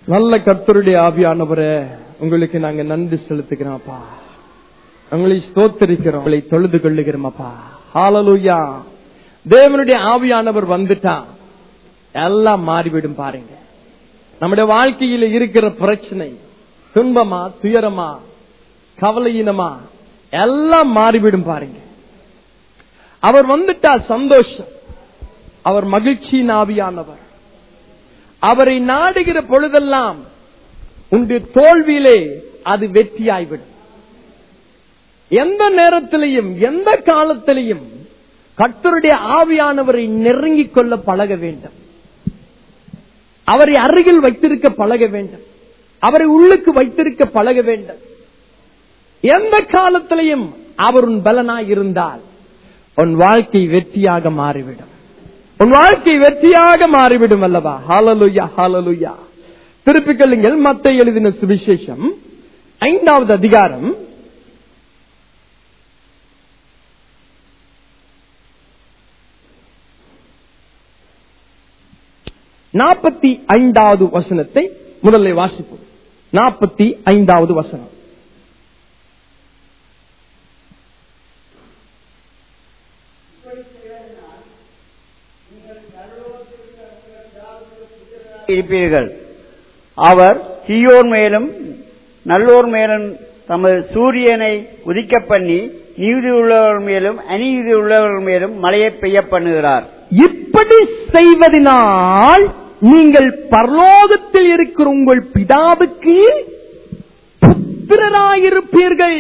நல்ல கர்த்தருடைய ஆவியானவரே உங்களுக்கு நாங்க நன்றி செலுத்துகிறோம் அப்பா உங்களை ஸ்தோத்தரிக்கிறோம் உங்களை தொழுது கொள்ளுகிறோம் அப்பா ஹalleluya தேவனுடைய ஆவியானவர் வந்துட்டா எல்லாம் மாறிவிடும் பாருங்க நம்முடைய வாழ்க்கையில இருக்கிற பிரச்சனை துன்பமா துயரமா கவலையினமா எல்லாம் மாறிவிடும் பாருங்க அவர் வந்துட்டா சந்தோஷம் அவர் மகிழ்ச்சியின் ஆவியானவர் அவரை நாடுகிற பொழுதெல்லாம் உண்டு தோல்வியிலே அது வெற்றியாய்விடும் எந்த நேரத்திலையும் எந்த காலத்திலையும் கர்த்தருடைய ஆவியானவரை நெருங்கிக் கொள்ள பழக வேண்டும் அவரை அருகில் வைத்திருக்க பழக வேண்டும் அவரை உள்ளுக்கு வைத்திருக்க பழக வேண்டும் எந்த காலத்திலையும் அவர் உன் பலனாய் இருந்தால் உன் வாழ்க்கை வெற்றியாக மாறிவிடும் உன் வாழ்க்கை வெற்றியாக மாறிவிடும் அல்லவா ஹாலலுயா ஹாலலுயா திருப்பிக் கொள்ளுங்கள் மத்த எழுதின சுவிசேஷம் ஐந்தாவது அதிகாரம் நாற்பத்தி ஐந்தாவது வசனத்தை முதலில் வாசிப்போம் நாற்பத்தி ஐந்தாவது வசனம் இருப்பீர்கள் அவர் தீயோர் மேலும் நல்லோர் மேலும் தமது சூரியனை உதிக்க பண்ணி நீதி உள்ளவர் மேலும் அநீதி உள்ளவர் மேலும் மழையை பெய்ய பண்ணுகிறார் இப்படி செய்வதனால் நீங்கள் பரலோகத்தில் இருக்கிற உங்கள் பிதாவுக்கு புத்திரராயிருப்பீர்கள்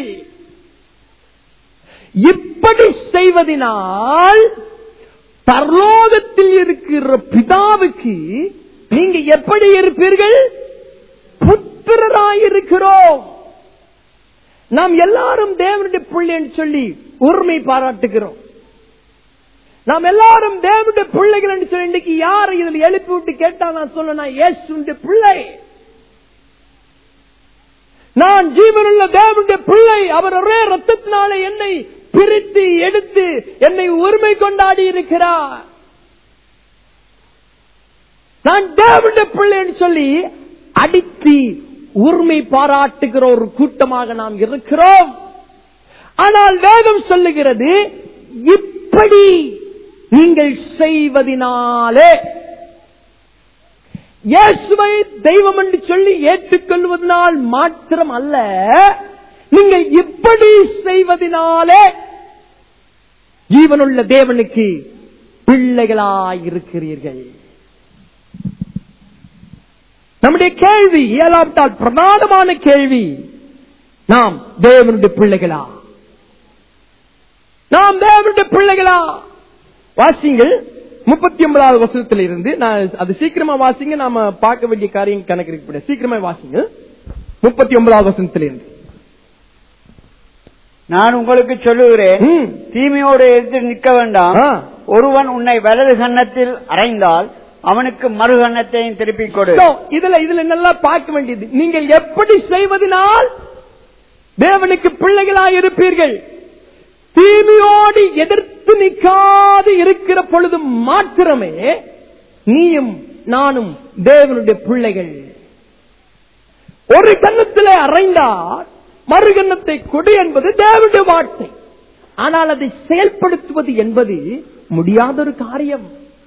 இப்படி செய்வதனால் பரலோகத்தில் இருக்கிற பிதாவுக்கு நீங்க எப்படி இருப்பீர்கள் புத்திரராயிருக்கிறோம் நாம் எல்லாரும் தேவனுடைய பிள்ளைன்னு சொல்லி உரிமை பாராட்டுகிறோம் நாம் எல்லாரும் தேவனுடைய பிள்ளைகள் என்று சொல்லி இன்னைக்கு யாரை இதில் எழுப்பி விட்டு கேட்டா நான் சொல்ல நான் இயேசுடைய பிள்ளை நான் ஜீவனுள்ள தேவனுடைய பிள்ளை அவர் ஒரே ரத்தத்தினாலே என்னை பிரித்து எடுத்து என்னை உரிமை கொண்டாடி இருக்கிறார் நான் தேவனுடைய பிள்ளைன்னு சொல்லி அடித்து உரிமை பாராட்டுகிற ஒரு கூட்டமாக நாம் இருக்கிறோம் ஆனால் வேதம் சொல்லுகிறது இப்படி நீங்கள் செய்வதினாலே இயேசுவை தெய்வம் என்று சொல்லி ஏற்றுக்கொள்வதனால் மாத்திரம் அல்ல நீங்கள் இப்படி செய்வதனாலே ஜீவனுள்ள தேவனுக்கு பிள்ளைகளாயிருக்கிறீர்கள் நம்முடைய கேள்வி இயலாவிட்டால் பிரதானமான கேள்வி நாம் தேவனுடைய பிள்ளைகளா நாம் தேவனுடைய பிள்ளைகளா வாசிங்கள் முப்பத்தி ஒன்பதாவது வசனத்தில் இருந்து நான் அது சீக்கிரமா வாசிங்க நாம பார்க்க வேண்டிய காரியம் கணக்கு இருக்கு சீக்கிரமா வாசிங்க முப்பத்தி ஒன்பதாவது வசனத்தில் இருந்து நான் உங்களுக்கு சொல்லுகிறேன் ம். தீமையோடு எதிர்த்து நிற்க வேண்டாம் ஆ. ஒருவன் உன்னை வலது கன்னத்தில் அறைந்தால் அவனுக்கு மறு கன்னத்தையும் திருப்பிக் கொடு So, இதுல இதுல நல்லா பார்க்க வேண்டியது நீங்கள் எப்படி செய்வதனால் தேவனுக்கு பிள்ளைகளாய் இருப்பீர்கள் தீமையோடு எதிர்த்து நிற்காது இருக்கிற பொழுது மாத்திரமே நீயும் நானும் தேவனுடைய பிள்ளைகள் ஒரு கன்னத்திலே அறைந்தால் மறு கன்னத்தை கொடு என்பது தேவனுடைய வார்த்தை ஆனால் அதை செயல்படுத்துவது என்பது முடியாத ஒரு காரியம்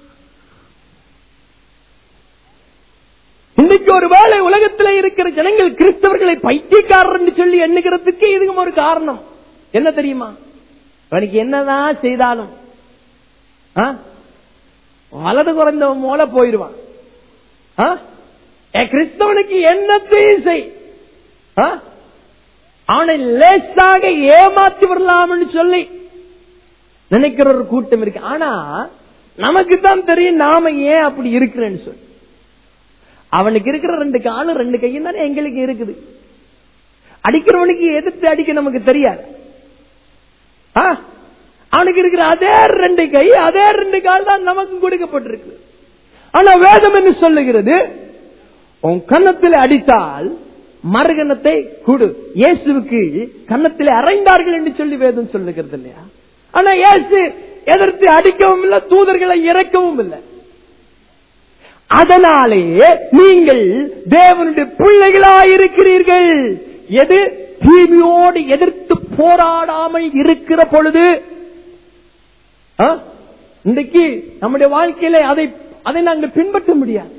இன்னைக்கு ஒரு வேளை உலகத்தில் இருக்கிற ஜனங்கள் கிறிஸ்தவர்களை பைத்தியக்காரர் என்று சொல்லி எண்ணுகிறதுக்கு இதுவும் ஒரு காரணம் என்ன தெரியுமா அவனுக்கு என்னதான் செய்தாலும் ஆ? வலது குறைந்தவன் போல போயிடுவான் ஆ? ஏ, கிறிஸ்தவனுக்கு என்னத்தையும் செய் ஆ? அவனை லேசாக ஏமாத்தி விடலாம்னு சொல்லி நினைக்கிற ஒரு கூட்டம் இருக்கு ஆனா நமக்கு தான் தெரியும் நாம ஏன் அப்படி இருக்கிறேன்னு சொல்லி அவனுக்கு இருக்கிற ரெண்டு காலும் ரெண்டு கையும் தானே எங்களுக்கு இருக்குது அடிக்கிறவனுக்கு எதிர்த்து அடிக்க நமக்கு தெரியாது ஆ? அவனுக்கு இருக்கிற அதே ரெண்டு கை அதே ரெண்டு கால் தான் நமக்கு கொடுக்கப்பட்டிருக்கு ஆனா வேதம் என்ன சொல்லுகிறது உன் கன்னத்தில் அடித்தால் மறுகணத்தை கொடு இயேசுவுக்கு கன்னத்தில் அறைந்தார்கள் என்று சொல்லி வேதம் சொல்லுகிறது இல்லையா ஆனா இயேசு எதிர்த்து அடிக்கவும் இல்லை தூதர்களை இறக்கவும் இல்லை அதனாலே நீங்கள் தேவனுடைய பிள்ளைகளாயிருக்கிறீர்கள் எது தீமையோடு எதிர்த்து போராடாமல் இருக்கிற பொழுது ஆ? இன்றைக்கு நம்முடைய வாழ்க்கையில அதை அதை நாங்கள் பின்பற்ற முடியாது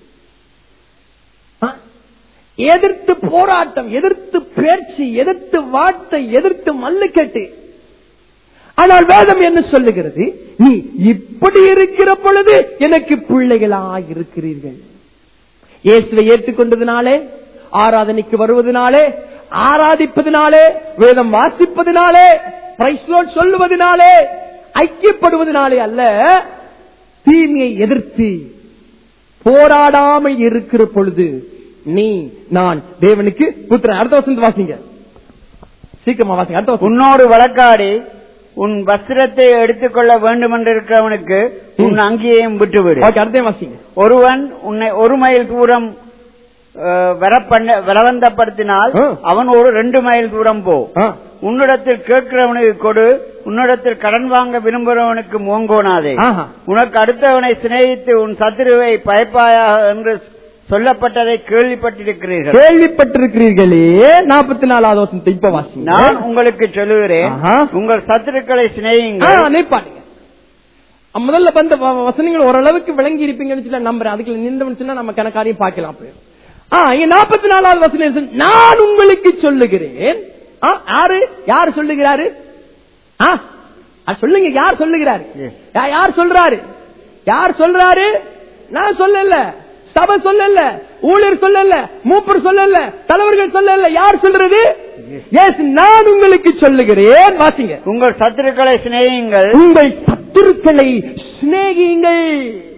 ஆ? எதிர்த்து போராட்டம் எதிர்த்து பேச்சு எதிர்த்து வார்த்தை எதிர்த்து மல்லுக்கட்டு ஆனால் வேதம் என்ன சொல்லுகிறது நீ இப்படி இருக்கிற பொழுது எனக்கு பிள்ளைகளாய் இருக்கிறீர்கள் இயேசுவை ஏற்றுக்கொண்டதினாலே ஆராதனைக்கு வருவதனாலே ஆராதிப்பதினாலே வேதம் வாசிப்பதினாலே பிரைஸ் லார்ட் சொல்லுவதனாலே ஐக்கியப்படுவதனாலே அல்ல தீமையை எதிர்த்து போராடாமல் இருக்கிற பொழுது நீ நான் தேவனுக்கு புத்திரன் அடுத்த வசந்த வாசிங்க சீக்கிரமா வாசிங்க அடுத்த வசனம் உன்னோடு வழக்காடி உன் வஸ்திரத்தை எடுத்துக்கொள்ள வேண்டுமென்றிருக்கிறவனுக்கு உன் அங்கேயும் விட்டுவிடு ஓகே அடுத்த வாசிங்க ஒருவன் உன்னை ஒரு மைல் தூரம் அஹ், வரப்பண்ண வரவந்தப்படுத்தினால் ஆ. அவன் ஒரு ரெண்டு மைல் தூரம் போ ஆ. உன்னிடத்தில் கேட்கிறவனுக்கு கொடு உன்னிடத்தில் கடன் வாங்க விரும்புகிறவனுக்கு மோங்கோனாதே ஆஹா. உனக்கு அடுத்தவனை சிநேகித்து உன் சத்துருவை பயப்பாயாக என்று சொல்லப்பட்டதை கேள்விப்பட்டிருக்கிறீர்கள் கேள்விப்பட்டிருக்கிறீர்களே நாற்பத்தி நாலாவது வசனத்தை இப்ப வாசிங்க நான் உங்களுக்கு சொல்லுகிறேன் ஆஹா. உங்கள் சத்துருக்களை ஆ, சிநேகிங்கள் நிப்பாட்டுங்க. முதல்ல வந்த வ- வசனங்கள் ஓரளவுக்கு விளங்கி இருப்பீங்கன்னு சொல்லி நம்புறேன் அதுக்குள்ள நின்றவன் சொன்னா நம்ம கணக்காரையும் பார்க்கலாம் அப்ப. ஆ இங்க நாற்பத்தி நாலாவது வசனம் இருக்கு. நான் உங்களுக்கு சொல்லுகிறேன் ஆ, யாரு யார் சொல்லுகிறாரு ஆ ஆ, சொல்லுங்க யார் சொல்லுகிறாரு Yes. யா- யார் சொல்றாரு யார் சொல்றாரு நான் சொல்லல சபை சொல்லல ஊழியர் சொல்லல மூப்பர் சொல்லல தலைவர்கள் சொல்லல யார் சொல்றது எஸ் நான் உங்களுக்கு சொல்லுகிறேன் வாசிங்க உங்கள் சத்துருக்களை சிநேகிங்கள் உங்கள் சத்துருக்களை சிநேகியுங்கள்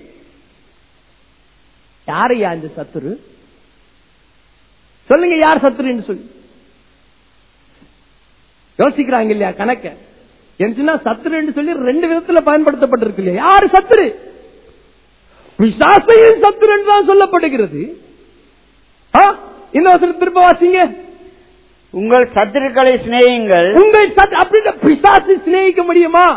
யாரையா இந்த சத்துரு சொல்லுங்க யார் சத்துருன்னு சொல்லி யோசிக்கிறாங்க இல்லையா கணக்க என்ன சத்துருன்னு சொல்லி ரெண்டு விதத்துல பயன்படுத்தப்பட்டிருக்கு இல்லையா யாரு சத்துரு பிசாசையும் சத்துருன்னு தான் சொல்லப்படுகிறது ஆ? இந்த வசனம் திரும்ப வாசிங்க உங்கள் சத்துருக்களை சிநேகிங்கள் உங்கள் சத் அப்படின்ற பிசாசு சிநேகிக்க முடியுமா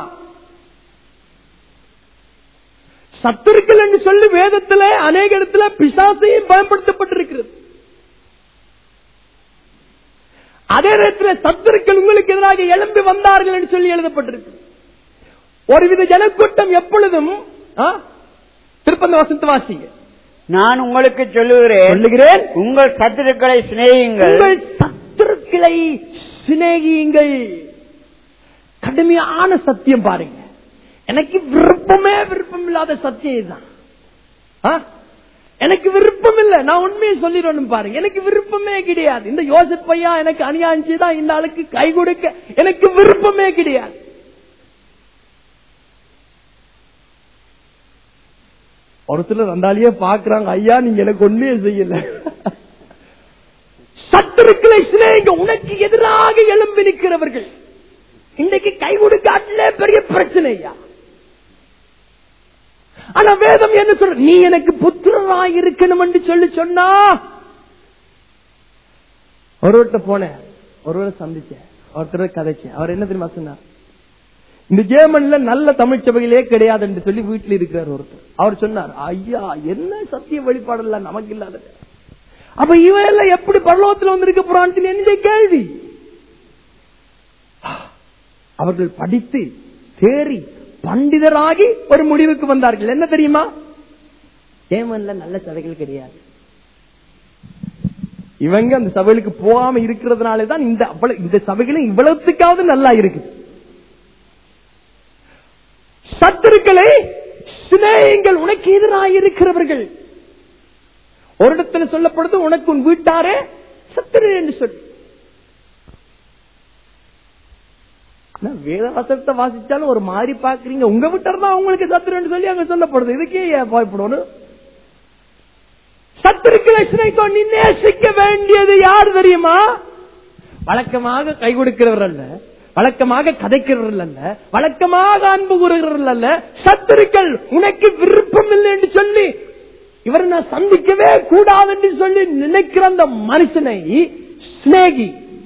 சத்துருக்கள் என்று சொல்லி வேதத்துல அநேக இடத்துல பிசாசையும் பயன்படுத்தப்பட்டிருக்கிறது அதே நேரத்தில் சத்துருக்கள் உங்களுக்கு எதிராக எழும்பி வந்தார்கள் என்று சொல்லி எழுதப்பட்டிருக்கு ஒருவித ஜனக்கூட்டம் எப்பொழுதும் ஆ? திருப்பந்த வசனத்தை வாசிங்க நான் உங்களுக்கு சொல்லுகிறேன் சொல்லுகிறேன் உங்கள் சத்துருக்களை சிநேகிங்கள் உங்கள் சத்துருக்களை சிநேகியுங்கள் கடுமையான சத்தியம் பாருங்க எனக்கு விருப்பமே விருப்பம் இல்லாத சத்தியம் இதுதான் ஆ? எனக்கு விருப்பம் இல்ல நான் உண்மையை சொல்லிடணும் பாருங்க எனக்கு விருப்பமே கிடையாது இந்த யோசிப் பையா எனக்கு அணியாஞ்சி தான் இந்த ஆளுக்கு கை கொடுக்க எனக்கு விருப்பமே கிடையாது ஒருத்தர் ரெண்டாலேயே பாக்குறாங்க ஐயா நீங்க எனக்கு ஒண்ணுமே செய்யல சத்துருக்களை சிநேகிங்க உனக்கு எதிராக எழும்பி நிற்கிறவர்கள் இன்னைக்கு கை கொடுக்காட்டிலே பெரிய பிரச்சனையா ஆனா வேதம் என்ன சொல்ற நீ எனக்கு புத்திரராய் இருக்கணும் என்று சொல்லி சொன்னா ஒருவர்கிட்ட போனேன் ஒருவரை சந்திச்சேன் ஒருத்தர் கதைச்சேன் அவர் என்ன தெரியுமா சொன்னார் இந்த ஜேமன்ல நல்ல தமிழ் சபையிலே கிடையாது என்று சொல்லி வீட்டில் இருக்கிறார் ஒருத்தர் அவர் சொன்னார் ஐயா என்ன சத்திய வெளிப்பாடெல்லாம் நமக்கு இல்லாத அப்ப இவன் எல்லாம் எப்படி பரலோகத்தில் வந்திருக்க போறான்னு என்னுடைய கேள்வி அவர்கள் படித்து தேறி பண்டிதராகி ஒரு முடிவுக்கு வந்தார்கள் என்ன தெரியுமா ஜேமன்ல நல்ல சபைகள் கிடையாது இவங்க அந்த சபைகளுக்கு போகாம இருக்கிறதுனால தான் இந்த அவ்வளவு இந்த சபைகளும் இவ்வளவுக்காவது நல்லா இருக்குது சத்துருக்களை சிநேகிங்கள் உனக்கு எதிராக இருக்கிறவர்கள் ஒரு இடத்துல சொல்லப்படுது உனக்கு உன் வீட்டாரே சத்துரு என்று சொல்லி ஆனா வேத வசனத்தை வாசிச்சாலும் ஒரு மாதிரி பாக்குறீங்க உங்க வீட்டார் தான் உங்களுக்கு சத்துருன்னு சொல்லி அங்க சொல்லப்படுது இதுக்கே ஏன் பயப்படணும் சத்துருக்களை சினைக்கோ நீ நேசிக்க வேண்டியது யார் தெரியுமா வழக்கமாக கை கொடுக்கிறவர் அல்ல வழக்கமாக கதைக்கிறவர்கள் அல்ல வழக்கமாக அன்பு கூறுகிறவர்கள் அல்ல சத்துருக்கள் உனக்கு விருப்பம் இல்லை என்று சொல்லி இவரை நான் சந்திக்கவே கூடாது என்று சொல்லி நினைக்கிற அந்த மனுஷனை சிநேகி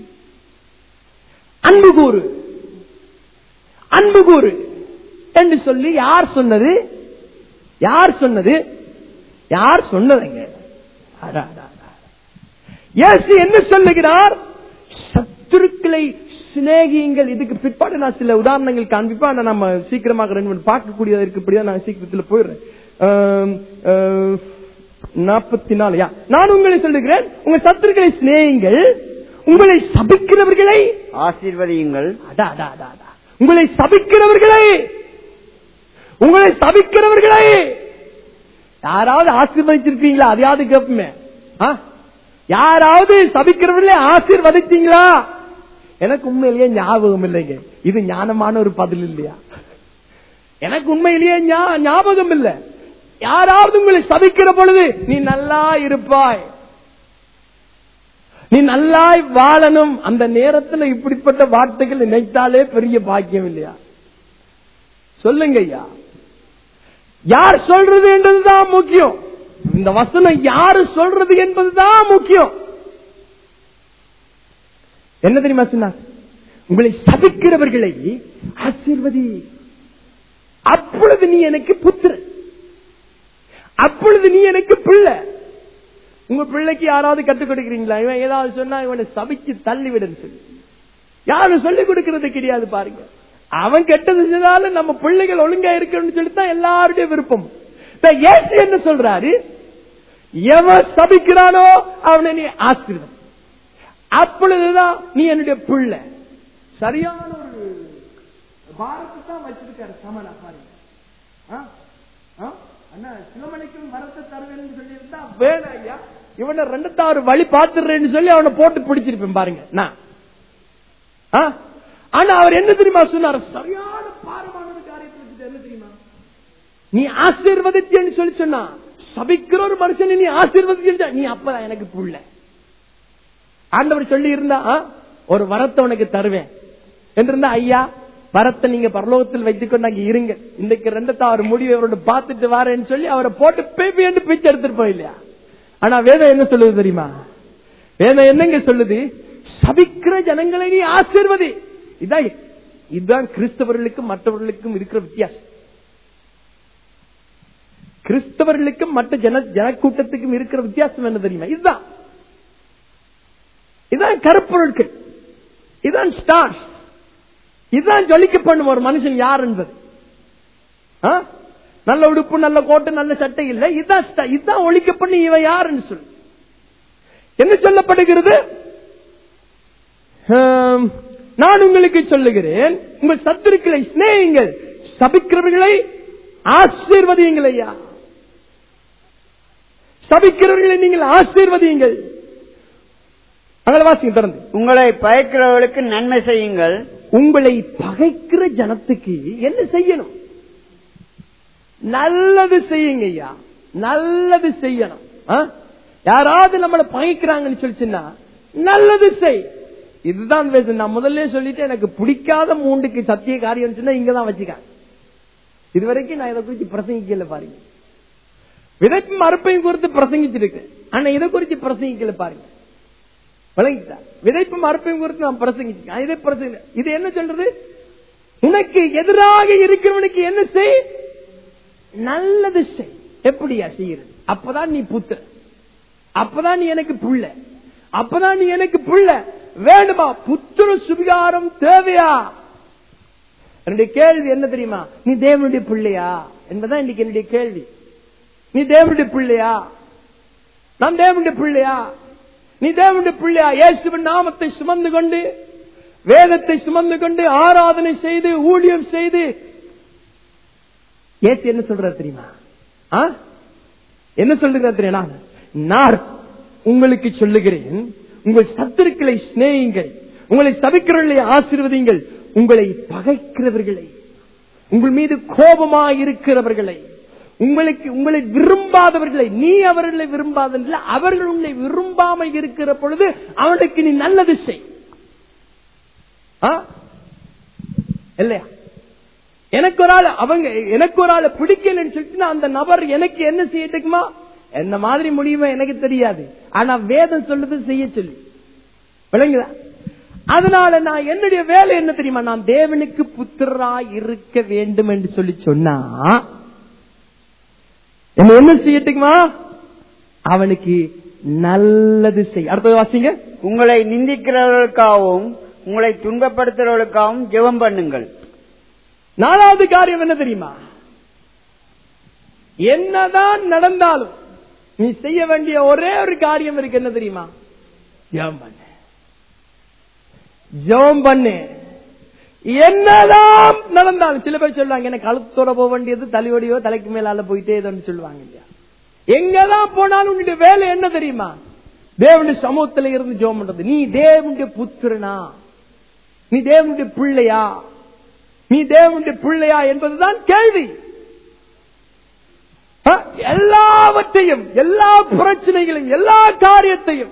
அன்பு கூறு அன்பு கூறு என்று சொல்லி யார் சொன்னது யார் சொன்னது யார் சொன்னதுங்க அடா, அடா, அடா. இயேசு என்ன சொல்லுகிறார் சத்துருக்களை சிநேகியுங்கள் இதுக்கு பிற்பாடு நான் சில உதாரணங்கள் காண்பிப்பேன் ஆனா நம்ம சீக்கிரமாக ரெண்டு மூணு பார்க்கக்கூடியதா இருக்குப்படியா நான் சீக்கிரத்தில் போயிடுறேன் ஆம், ஆம், நாற்பத்தி நாலு யா. நான் உங்களை சொல்லுகிறேன் உங்க சத்துருக்களை சிநேகிங்கள் உங்களை சபிக்கிறவர்களை ஆசீர்வதியுங்கள் அடா, அடா, அடா, அடா. உங்களை சபிக்கிறவர்களை உங்களை சபிக்கிறவர்களை யாராவது ஆசீர்வதிச்சிருப்பீங்களா அதையாவது கேட்புமே ஆ? யாராவது சபிக்கிறவர்களே ஆசீர்வதிச்சீங்களா எனக்கு உண்மையிலேயே ஞாபகம் இல்லைங்க இது ஞானமான ஒரு பதில் இல்லையா எனக்கு உண்மையிலேயே ஞா- ஞாபகம் இல்ல யாராவது உங்களை சபிக்கிற பொழுது நீ நல்லா இருப்பாய் நீ நல்லாய் வாழணும் அந்த நேரத்துல இப்படிப்பட்ட வார்த்தைகள் நினைத்தாலே பெரிய பாக்கியம் இல்லையா சொல்லுங்க ஐயா யார் சொல்றது என்றதுதான் முக்கியம் இந்த வசனம் யாரு சொல்றது என்பதுதான் முக்கியம் என்ன தெரியுமா சொன்னார் உங்களை சபிக்கிறவர்களை ஆசீர்வதி அப்பொழுது நீ எனக்கு புத்திரன் அப்பொழுது நீ எனக்கு பிள்ளை உங்க பிள்ளைக்கு யாராவது கத்துக் கொடுக்கிறீங்களா இவன் ஏதாவது சொன்னா இவனை சபிச்சு தள்ளி விடுன்னு சொல்லி யாரும் சொல்லிக் கொடுக்கிறது கிடையாது பாருங்க அவன் கெட்டது செஞ்சாலும் நம்ம பிள்ளைகள் ஒழுங்கா இருக்கணும்னு சொல்லித்தான் எல்லாருடைய விருப்பம் இப்ப இயேசு என்ன சொல்றாரு எவன் சபிக்கிறானோ அவனை நீ ஆசீர்வதி அப்பொழுதுதான் நீ என்னுடைய பிள்ளை சரியான ஒரு பாரத்தை தான் வச்சிருக்காரு சமனா பாருங்க ஆ? ஆ? அண்ணா சிலமணிக்கும் வரத்தை தருவேன்னு சொல்லியிருந்தா வேணாம் ஐயா இவனை ரெண்டத்தாறு வழி பார்த்துடுறேன்னு சொல்லி அவனை போட்டு பிடிச்சிருப்பேன் பாருங்க நான் ஆ? ஆனா அவர் என்ன தெரியுமா சொன்னார் சரியான பாரமான ஒரு காரியத்தை வச்சுட்டு என்ன தெரியுமா நீ ஆசீர்வதிச்சேன்னு சொல்லி சொன்னா சபிக்கிற ஒரு மனுஷனை நீ ஆசீர்வதிச்சா நீ அப்பதான் எனக்கு புள்ள ஆண்டவர் சொல்லி இருந்தா ஆ, ஒரு வரத்தை உனக்கு தருவேன் என்றிருந்தா ஐயா வரத்தை நீங்க பரலோகத்தில் வைத்துக் கொண்டு அங்க இருங்க இன்னைக்கு ரெண்டத்தை அவர் முடிவு அவரோட பார்த்துட்டு வாரேன்னு சொல்லி அவரை போட்டு பேபி என்று பிச்சை எடுத்துட்டு போயில்லையா ஆனா வேதம் என்ன சொல்லுது தெரியுமா வேதம் என்னங்க சொல்லுது சபிக்கிற ஜனங்களை நீ ஆசீர்வதி இதான் இதுதான் கிறிஸ்தவர்களுக்கும் மற்றவர்களுக்கும் இருக்கிற வித்தியாசம் கிறிஸ்தவர்களுக்கும் மற்ற ஜன ஜனக்கூட்டத்துக்கும் இருக்கிற வித்தியாசம் என்ன தெரியுமா இதுதான் இதான் கருப்பொருட்கள் இதான் ஸ்டார்ஸ் இதுதான் ஜொலிக்க பண்ணும் ஒரு மனுஷன் யார் என்பது ஆ? நல்ல உடுப்பு நல்ல கோட்டு நல்ல சட்டை இல்லை இதுதான் star. இதுதான் ஒழிக்க பண்ணி இவன் யாருன்னு சொல்லு என்ன சொல்லப்படுகிறது ஆம், நான் உங்களுக்கு சொல்லுகிறேன் உங்கள் சத்துருக்களை சிநேகிங்கள் சபிக்கிறவர்களை ஆசீர்வதியுங்கள் ஐயா சபிக்கிறவர்களை நீங்கள் ஆசீர்வதியுங்கள் அங்கே வாசிங்க தொடர்ந்து உங்களை பயக்கிறவர்களுக்கு நன்மை செய்யுங்கள் உங்களை பகைக்கிற ஜனத்துக்கு என்ன செய்யணும் நல்லது செய்யுங்க ஐயா நல்லது செய்யணும் ஆ? யாராவது நம்மளை பகைக்கிறாங்கன்னு சொல்லிச்சுன்னா நல்லது செய் இதுதான் வேதம். நான் முதல்ல சொல்லிட்டு எனக்கு பிடிக்காத மூண்டுக்கு சத்திய காரியம் சொன்னா இங்கதான் வச்சுக்காங்க இதுவரைக்கும் நான் இதை குறித்து பிரசங்கிக்கல பாருங்க விதைப்பு மறுப்பையும் குறித்து பிரசங்கிச்சிருக்கேன் ஆனா இதை குறித்து பிரசங்கிக்கல பாருங்க விளங்கிட்டா விதைப்பு மறுப்பையும் குறித்து நான் பிரசங்கிச்சிருக்கேன் இதை பிரசங்க இது என்ன சொல்றது உனக்கு எதிராக இருக்கிறவனுக்கு என்ன செய் நல்லது செய் எப்படியா செய்யறது அப்பதான் நீ புத்திர அப்பதான் நீ எனக்கு புள்ள அப்பதான் நீ எனக்கு புள்ள வேண்டுமா புத்திர சுவிகாரம் தேவையா என்னுடைய கேள்வி என்ன தெரியுமா நீ தேவனுடைய பிள்ளையா என்பதான் இன்னைக்கு என்னுடைய கேள்வி நீ தேவனுடைய பிள்ளையா நான் தேவனுடைய பிள்ளையா நீ தேவனுடைய பிள்ளையா இயேசுவின் நாமத்தை சுமந்து கொண்டு வேதத்தை சுமந்து கொண்டு ஆராதனை செய்து ஊழியம் செய்து ஏசு என்ன சொல்றாரு தெரியுமா ஆ? என்ன சொல்லுகிறார் தெரியுமா நான் உங்களுக்கு சொல்லுகிறேன் உங்கள் சத்துருக்களை சிநேகிங்கள் உங்களை சபிக்கிறவர்களை ஆசீர்வதிங்கள் உங்களை பகைக்கிறவர்களை உங்கள் மீது கோபமாக இருக்கிறவர்களை உங்களுக்கு உங்களை விரும்பாதவர்களை நீ அவர்களை விரும்பாதவர்களை அவர்கள் உன்னை விரும்பாம இருக்கிற பொழுது அவனுக்கு நீ நல்லது செய் ஆ? இல்லையா எனக்கு ஒரு ஆள் அவங்க எனக்கு ஒரு ஆளை பிடிக்கலன்னு சொல்லிட்டு அந்த நபர் எனக்கு என்ன செய்யட்டுக்குமா என்ன மாதிரி முடியுமா எனக்கு தெரியாது ஆனா வேதம் சொல்லுது செய்ய சொல்லி விளங்குதா அதனால நான் என்னுடைய வேலை என்ன தெரியுமா நான் தேவனுக்கு புத்திரராய் இருக்க வேண்டும் என்று சொல்லி சொன்னா என்ன என்ன செய்யட்டுமா அவனுக்கு நல்லது செய் அடுத்தது வாசிங்க உங்களை நிந்திக்கிறவர்களுக்காகவும் உங்களை துன்பப்படுத்துறவர்களுக்காகவும் ஜெபம் பண்ணுங்கள் நாலாவது காரியம் என்ன தெரியுமா என்னதான் நடந்தாலும் நீ செய்ய வேண்டிய ஒரே ஒரு காரியம் இருக்கு என்ன தெரியுமா ஜெபம் பண்ணு ஜெபம் பண்ணு என்னதான் நடந்தாலும் சில பேர் சொல்லுவாங்க எனக்கு கழுத்தோட போக வேண்டியது தலைவடியோ தலைக்கு மேலால போயிட்டே ஏதோன்னு சொல்லுவாங்க இல்லையா எங்கதான் போனாலும் உன்னுடைய வேலை என்ன தெரியுமா தேவனுடைய சமூகத்துல இருந்து ஜெபம் பண்றது நீ தேவனுடைய புத்திரனா நீ தேவனுடைய பிள்ளையா நீ தேவனுடைய பிள்ளையா என்பதுதான் கேள்வி ஆ, எல்லாவற்றையும் எல்லா பிரச்சனைகளையும் எல்லா காரியத்தையும்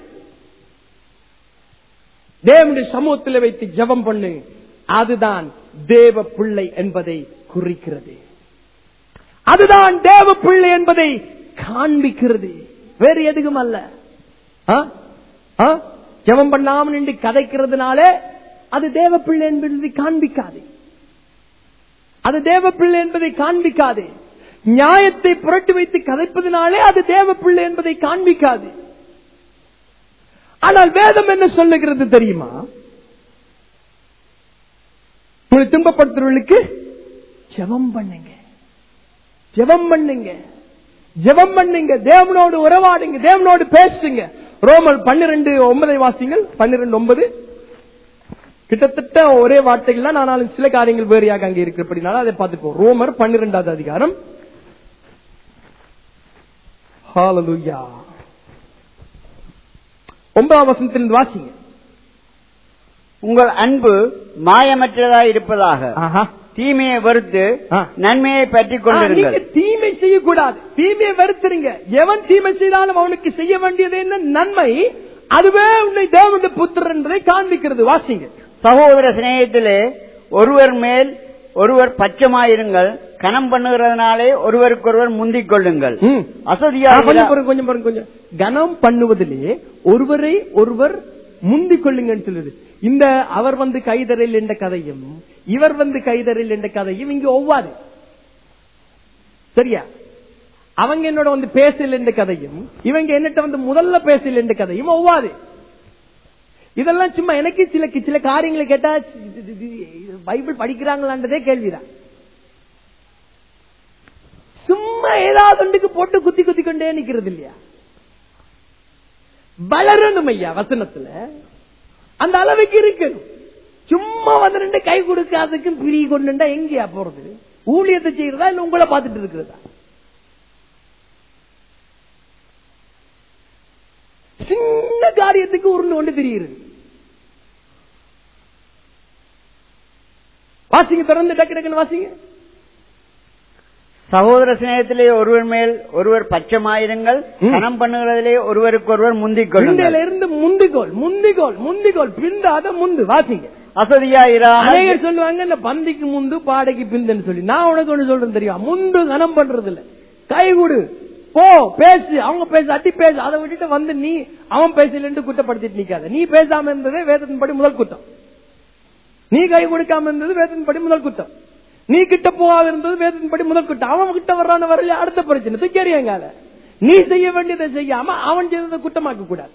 தேவனுடைய சமூகத்தில் வைத்து ஜெபம் பண்ணு அதுதான் தேவ பிள்ளை என்பதை குறிக்கிறது அதுதான் தேவ பிள்ளை என்பதை காண்பிக்கிறது வேறு எதுவும் அல்ல ஆ? ஆ? ஜெபம் பண்ணாம நின்று கதைக்கிறதுனாலே அது தேவ பிள்ளை என்பதை காண்பிக்காது அது தேவ பிள்ளை என்பதை காண்பிக்காது நியாயத்தை புரட்டி வைத்து கதைப்பதினாலே அது தேவ பிள்ளை என்பதை காண்பிக்காது ஆனால் வேதம் என்ன சொல்லுகிறது தெரியுமா உங்களை துன்பப்படுத்துறவர்களுக்கு ஜெபம் பண்ணுங்க ஜெபம் பண்ணுங்க ஜெபம் பண்ணுங்க தேவனோடு உறவாடுங்க தேவனோடு பேசுங்க ரோமர் பன்னிரண்டு ஒன்பதை வாசிங்கள் பன்னிரண்டு ஒன்பது கிட்டத்தட்ட ஒரே வார்த்தைகள் தான் ஆனாலும் சில காரியங்கள் வேறையாக அங்கே இருக்கிறபடினால அதை பார்த்துப்போம் ரோமர் பன்னிரெண்டாவது அதிகாரம் ஹalleluya ஒன்பதாம் வசனத்திலிருந்து வாசிங்க உங்கள் அன்பு மாயமற்றதாய் இருப்பதாக ஆஹா தீமையை வெறுத்து ஆ. நன்மையை பற்றிக் ஆ, கொண்டிருங்கள் நீங்க தீமை செய்யக்கூடாது தீமையை வெறுத்துருங்க எவன் தீமை செய்தாலும் அவனுக்கு செய்ய வேண்டியது என்ன நன்மை அதுவே உன்னை தேவனுடைய புத்திரன் என்பதை காண்பிக்கிறது வாசிங்க சகோதர சிநேகத்திலே ஒருவர் மேல் ஒருவர் பச்சமாயிருங்கள் கனம் பண்ணுகிறதுனாலே ஒருவருக்கொருவர் முந்திக் கொள்ளுங்கள் ம். அசதியா ஆ, கொஞ்சம் பாருங்க கொஞ்சம் பாருங்க கொஞ்சம் கனம் பண்ணுவதிலே ஒருவரை ஒருவர் முந்திக் கொள்ளுங்கன்னு சொல்லுது இந்த அவர் வந்து கைதரில் என்ற கதையும் இவர் வந்து கைதரில் என்ற கதையும் இங்க ஒவ்வாது சரியா அவங்க என்னோட வந்து பேசல் என்ற கதையும் இவங்க என்னட்ட வந்து முதல்ல பேசல் என்ற கதையும் ஒவ்வாது இதெல்லாம் சும்மா எனக்கு சில சில காரியங்களை கேட்டா இது- இது- இது- இது பைபிள் படிக்கிறாங்களான்றதே கேள்விதான் சும்மா ஏதாவது ஒன்றுக்கு போட்டு குத்தி குத்தி கொண்டே நிக்கிறது இல்லையா வளரணும் ஐயா வசனத்துல அந்த அளவுக்கு இருக்கணும் சும்மா வந்து ரெண்டு கை கொடுக்காததுக்கும் பிரி கொண்டுண்டா எங்கேயா போறது ஊழியத்தை செய்யறதா இல்ல உங்களை பார்த்துட்டு இருக்கிறதா சின்ன காரியத்துக்கு உருண்டு கொண்டு தெரியுது வாசிங்க தொடர்ந்து டக்கு டக்குன்னு வாசிங்க சகோதர சிநேகத்திலே ஒருவர் மேல் ஒருவர் பச்சமாயிருங்கள் ம். கனம் பண்ணுகிறதிலே ஒருவருக்கொருவர் முந்திக் கொள்ளுங்கள் பிண்டையில இருந்து முந்திகோல் முந்திகோல் முந்திகோல் பிந்தாத முந்து வாசிங்க அசதியா இராமல் அநேகர் சொல்லுவாங்க இந்த பந்திக்கு முந்து பாடைக்கு பிந்துன்னு சொல்லி நான் உனக்கு ஒண்ணு சொல்றேன் தெரியும் முந்து கனம் பண்றது இல்ல கை கொடு போ பேசு அவங்க பேச அட்டி பேசு அதை விட்டுட்டு வந்து நீ அவன் பேசலன்னு குற்றப்படுத்திட்டு நிக்காத நீ பேசாம இருந்ததே வேதத்தின்படி முதல் குத்தம் நீ கை கொடுக்காம இருந்தது வேதத்தின்படி முதல் குத்தம் நீ கிட்ட போகாம இருந்தது வேதத்தின்படி முதல் குத்தம் அவன் கிட்ட வர்றான வரல அடுத்த பிரச்சனை தூக்கி எறியங்கால நீ செய்ய வேண்டியதை செய்யாம அவன் செய்ததை குற்றமாக்க கூடாது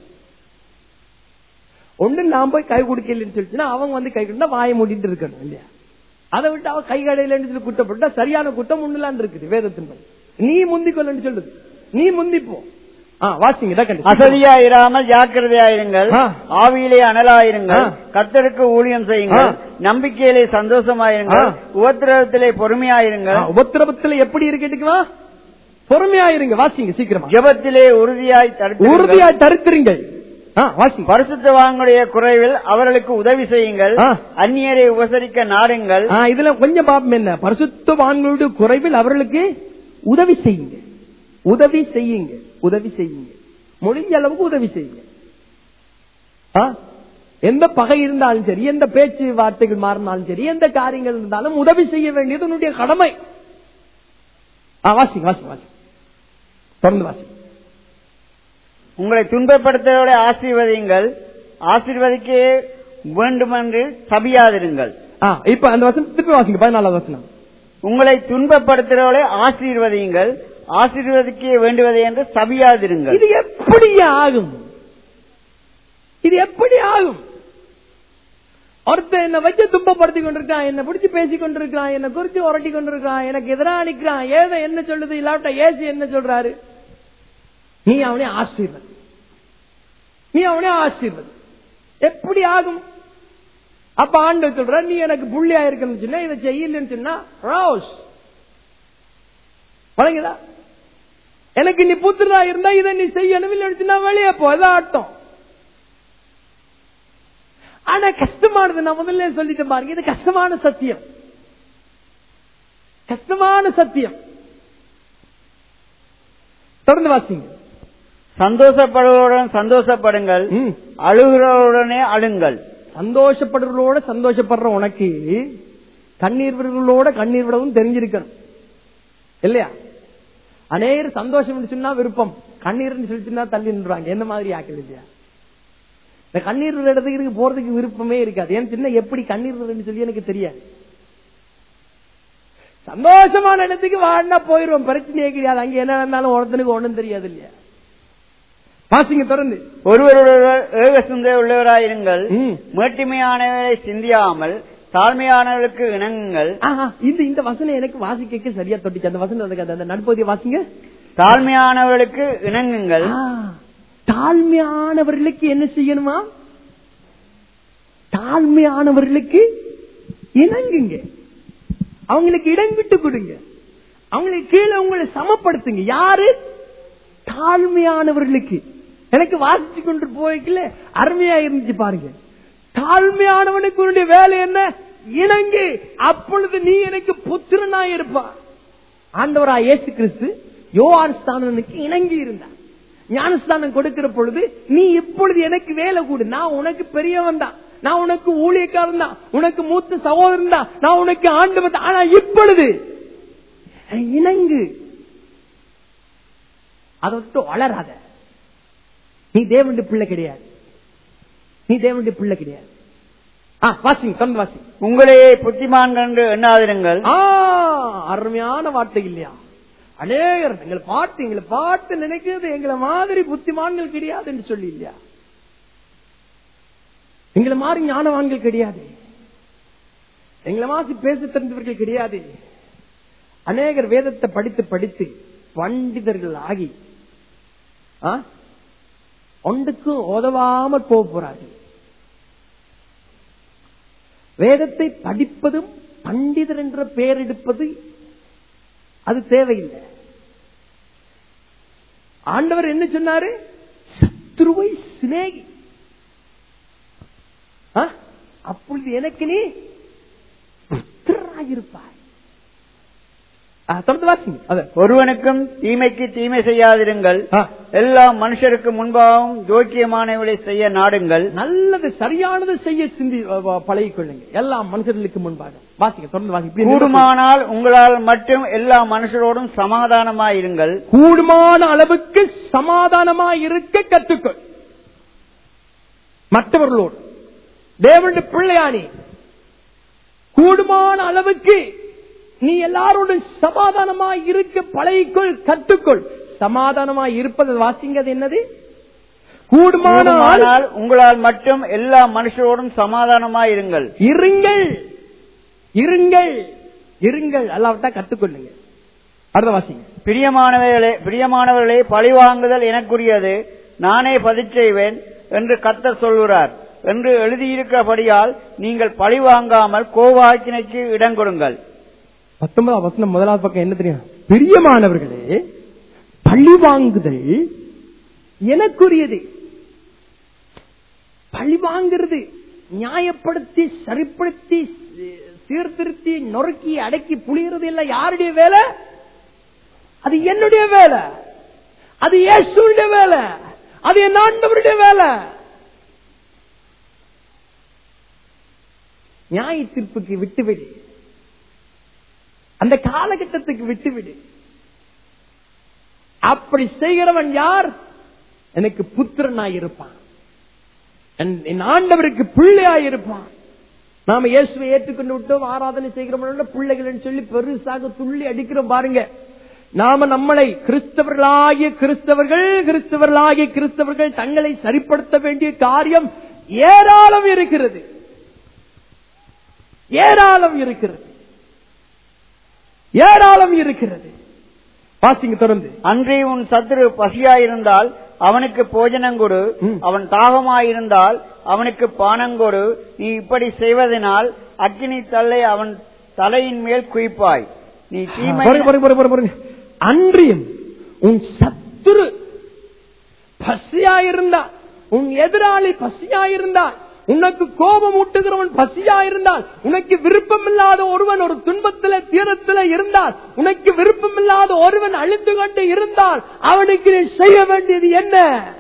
ஒண்ணு நான் போய் கை கொடுக்கலன்னு சொல்லிச்சுன்னா அவங்க வந்து கை கொடுத்தா வாயை மூடிட்டு இருக்கணும் இல்லையா அதை விட்டு அவன் கை கடையிலன்னு சொல்லி குற்றப்பட்டா சரியான குற்றம் முன்னலான் இருக்குது வேதத்தின்படி நீ முந்திக்கொள்ளு சொல்லுது நீ முந்திப்போ ஆ வாசிங்க இதான் கண்டு அசதியா இராமல் ஜாக்கிரதையாயிருங்கள் ஆ. ஆவியிலே அனலாயிருங்கள் ஆ. கர்த்தருக்கு ஊழியம் செய்யுங்கள் ஆ. நம்பிக்கையிலே சந்தோஷமாயிருங்கள் ஆ. உபத்திரவத்திலே பொறுமையாயிருங்கள் உபத்திரபத்துல எப்படி இருக்கட்டுக்குமா பொறுமையா இருங்க வாசிங்க சீக்கிரமா ஜெபத்திலே உறுதியாய் தடுத்து உறுதியா தடுத்துருங்க ஆ, வாசிங்க பரிசுத்தவான்களுடைய குறைவில் அவர்களுக்கு உதவி செய்யுங்கள் ஆ. அந்நியரை உபசரிக்க நாடுங்கள் ஆ, இதுல கொஞ்சம் பாப்பம் என்ன பரிசுத்தவான்களுடைய குறைவில் அவர்களுக்கு உதவி செய்யுங்க உதவி செய்யுங்க உதவி செய்யுங்க முடிஞ்ச அளவுக்கு உதவி செய்யுங்க ஆ? எந்த பகை இருந்தாலும் சரி எந்த பேச்சு வார்த்தைகள் மாறினாலும் சரி எந்த காரியங்கள் இருந்தாலும் உதவி செய்ய வேண்டியது உன்னுடைய கடமை ஆ, வாசிங்க வாசிங்க வாசிங்க தொடர்ந்து வாசிங்க உங்களை துன்பப்படுத்துவதை ஆசீர்வதியுங்கள் ஆசீர்வதிக்கே வேண்டுமென்று சபியாதிருங்கள் ஆ, இப்ப அந்த வசனம் திருப்பி வாசிங்க பதினாலாவது வசனம் உங்களை துன்பப்படுத்துகிறவளை ஆசீர்வதியுங்கள் ஆசீர்வதிக்க வேண்டுவதை என்று சபியாதிருங்கள் இது எப்படி ஆகும் இது எப்படி ஆகும் ஒருத்தன் என்ன வச்சு துன்பப்படுத்தி கொண்டிருக்கான் என்ன பிடிச்சு பேசி கொண்டிருக்கான் என்ன குறிச்சு உரட்டி கொண்டிருக்கான் எனக்கு எதிராக நிக்கிறான் ஏதோ என்ன சொல்லுது இல்லாட்ட ஏசு என்ன சொல்றாரு நீ அவனே ஆசீர்வதி நீ அவனே ஆசீர்வதி எப்படி ஆகும் அப்ப ஆண்டு சொல்ற நீ எனக்கு புள்ளியா இருக்கணும்னு சொன்னா இதை செய்யலன்னு சொன்னா ரோஸ் வழங்குதா எனக்கு நீ புத்திரா இருந்தா இதை நீ செய்யணும் இல்லைன்னு சொன்னா வெளியே போ இதான் அர்த்தம் ஆனா கஷ்டமானது நான் முதல்ல சொல்லிட்டேன் பாருங்க இது கஷ்டமான சத்தியம் கஷ்டமான சத்தியம் தொடர்ந்து வாசிங்க சந்தோஷப்படுவதுடன் சந்தோஷப்படுங்கள் ம். அழுகிறவருடனே அழுங்கள் சந்தோஷப்படுறவங்களோட சந்தோஷப்படுற உனக்கு கண்ணீர் விடுறவங்களோட கண்ணீர் விடவும் தெரிஞ்சிருக்கணும் இல்லையா அநேகர் சந்தோஷம் சொன்னா விருப்பம் கண்ணீர்னு சொல்லிச்சுன்னா தள்ளி நின்றுவாங்க என்ன மாதிரி ஆக்கல் இல்லையா இந்த கண்ணீர் விடுற இடத்துக்கு இதுக்கு போறதுக்கு விருப்பமே இருக்காது ஏன்னு சின்ன எப்படி கண்ணீர் விடுறதுன்னு சொல்லி எனக்கு தெரியாது சந்தோஷமான இடத்துக்கு வாழ்னா போயிருவோம் பிரச்சனையே கிடையாது அங்க என்ன நடந்தாலும் ஒருத்தனுக்கு ஒண்ணும் தெரியாது இல்லையா வாசிங்க தொடர்ந்து ஒருவருடன் ஏக சிந்தை உள்ளவராயிருங்கள் ம். மேட்டிமையானவரை சிந்தியாமல் தாழ்மையானவர்களுக்கு இணங்குங்கள் ஆஹா, இந்த இந்த வசனம் எனக்கு வாசிக்க சரியா தொட்டுச்சு அந்த வசனம் அதுக்கு அந்த- அந்த நடுப்பகுதியை வாசிங்க தாழ்மையானவர்களுக்கு இணங்குங்கள் ஆ, தாழ்மையானவர்களுக்கு என்ன செய்யணுமா தாழ்மையானவர்களுக்கு இணங்குங்க அவங்களுக்கு இடம் விட்டு கொடுங்க அவங்களுக்கு கீழே உங்களை சமப்படுத்துங்க யாரு தாழ்மையானவர்களுக்கு எனக்கு வாசிச்சு கொண்டு போய்க்கல அருமையா இருந்துச்சு பாருங்க தாழ்மையானவனுக்கு உன்னுடைய வேலை என்ன இணங்கு அப்பொழுது நீ எனக்கு புத்திரனா இருப்பா ஆண்டவரா இயேசு கிறிஸ்து யோவான் ஸ்தானனுக்கு இணங்கி இருந்தார் ஞானஸ்தானம் கொடுக்கிற பொழுது நீ இப்பொழுது எனக்கு வேலை கூடு நான் உனக்கு பெரியவன் தான் நான் உனக்கு ஊழியக்காரன் தான் உனக்கு மூத்த சகோதரன் தான் நான் உனக்கு ஆண்டு ஆனா இப்பொழுது இணங்கு அதை விட்டு வளராத நீ தேவனுடைய பிள்ளை கிடையாது நீ தேவனுடைய பிள்ளை கிடையாது ஆ வாசிங்க தொடர்ந்து வாசி உங்களையே புத்திமான் என்று எண்ணாதிருங்கள் ஆ அருமையான வார்த்தை இல்லையா அநேகர் எங்களை பார்த்து எங்களை பார்த்து நினைக்கிறது எங்களை மாதிரி புத்திமான்கள் கிடையாது என்று சொல்லி இல்லையா எங்களை மாதிரி ஞானவான்கள் கிடையாது எங்களை மாதிரி பேச தெரிந்தவர்கள் கிடையாது அநேகர் வேதத்தை படித்து படித்து பண்டிதர்கள் ஆகி ஆ? ஒன்றுக்கும் உதவாமல் போக போறார்கள் வேதத்தை படிப்பதும் பண்டிதர் என்ற பெயர் எடுப்பது அது தேவையில்லை ஆண்டவர் என்ன சொன்னாரு சத்ருவை சிநேகி ஆ? அப்பொழுது எனக்கு நீ புத்திரராயிருப்பாய் ஆ, தொடர்ந்து வாசிங்க அத ஒருவனுக்கும் தீமைக்கு தீமை செய்யாதிருங்கள் ஆ. எல்லா மனுஷருக்கு முன்பாகவும் யோக்கியமானவளை செய்ய நாடுங்கள் நல்லது சரியானது செய்ய சிந்தி பழகிக் கொள்ளுங்க எல்லா மனுஷர்களுக்கு முன்பாக வாசிங்க தொடர்ந்து வாசிங்க இப்படி கூடுமானால் உங்களால் மட்டும் எல்லா மனுஷரோடும் சமாதானமாயிருங்கள் கூடுமான அளவுக்கு சமாதானமா இருக்க கற்றுக்கொள் மற்றவர்களோடு தேவனுடைய பிள்ளையானி கூடுமான அளவுக்கு நீ எல்லாரோடும் சமாதானமா இருக்க பழகிக்கொள் கற்றுக்கொள் சமாதானமா இருப்பது வாசிங்க அது என்னது கூடுமான ஆள் கூடுமானால் உங்களால் மட்டும் எல்லா மனுஷரோடும் சமாதானமாயிருங்கள் இருங்கள் இருங்கள் இருங்கள் அல்லாவிட்டா கற்றுக்கொள்ளுங்க அடுத்த வாசிங்க பிரியமானவர்களே பிரியமானவர்களே பழிவாங்குதல் எனக்குரியது நானே பதிச் செய்வேன் என்று கத்தர் சொல்கிறார் என்று எழுதியிருக்கிறபடியால் நீங்கள் பழிவாங்காமல் கோவாக்கினைக்கு இடம் கொடுங்கள் பத்தொன்பதாம் வசனம் முதலாவது பக்கம் என்ன தெரியும் பிரியமானவர்களே பழி வாங்குதல் எனக்குரியது பழி வாங்குறது நியாயப்படுத்தி சரிப்படுத்தி சீ- சீர்திருத்தி நொறுக்கி அடக்கி புளியறது எல்லாம் யாருடைய வேலை அது என்னுடைய வேலை அது இயேசுடைய வேலை அது என் ஆண்டவருடைய வேலை நியாய தீர்ப்புக்கு விட்டுவிடு அந்த காலகட்டத்துக்கு விட்டுவிடு அப்படி செய்கிறவன் யார் எனக்கு புத்திரனாய் இருப்பான் என்- என் ஆண்டவருக்கு பிள்ளையாய் இருப்பான் நாம இயேசுவை ஏற்றுக்கொண்டு விட்டோம் ஆராதனை செய்கிறவங்களோட பிள்ளைகள் சொல்லி பெருசாக துள்ளி அடிக்கிறோம் பாருங்க நாம நம்மளை கிறிஸ்தவர்களாகிய கிறிஸ்தவர்கள் கிறிஸ்தவர்களாகிய கிறிஸ்தவர்கள் தங்களை சரிப்படுத்த வேண்டிய காரியம் ஏராளம் இருக்கிறது ஏராளம் இருக்கிறது ஏராளம் இருக்கிறது வாசிங்க தொடர்ந்து அன்றி உன் சத்துரு பசியாயிருந்தால் அவனுக்கு போஜனம் கொடு ம். அவன் தாகமாயிருந்தால் அவனுக்கு பானம் கொடு நீ இப்படி செய்வதனால் அக்கினி தல்லை அவன் தலையின் மேல் குவிப்பாய் நீ தீமை பாருங்க, பாருங்க, பாருங்க, பாருங்க, பாருங்க. அன்றியும் உன் சத்துரு பசியாயிருந்தா உன் எதிராளி பசியாயிருந்தால் உனக்கு கோபம் ஊட்டுகிறவன் பசியாயிருந்தால் உனக்கு விருப்பமில்லாத ஒருவன் ஒரு துன்பத்தில தீரத்தில இருந்தால் உனக்கு விருப்பமில்லாத ஒருவன் அழிந்து கொண்டு இருந்தால் அவனுக்கு நீ செய்ய வேண்டியது என்ன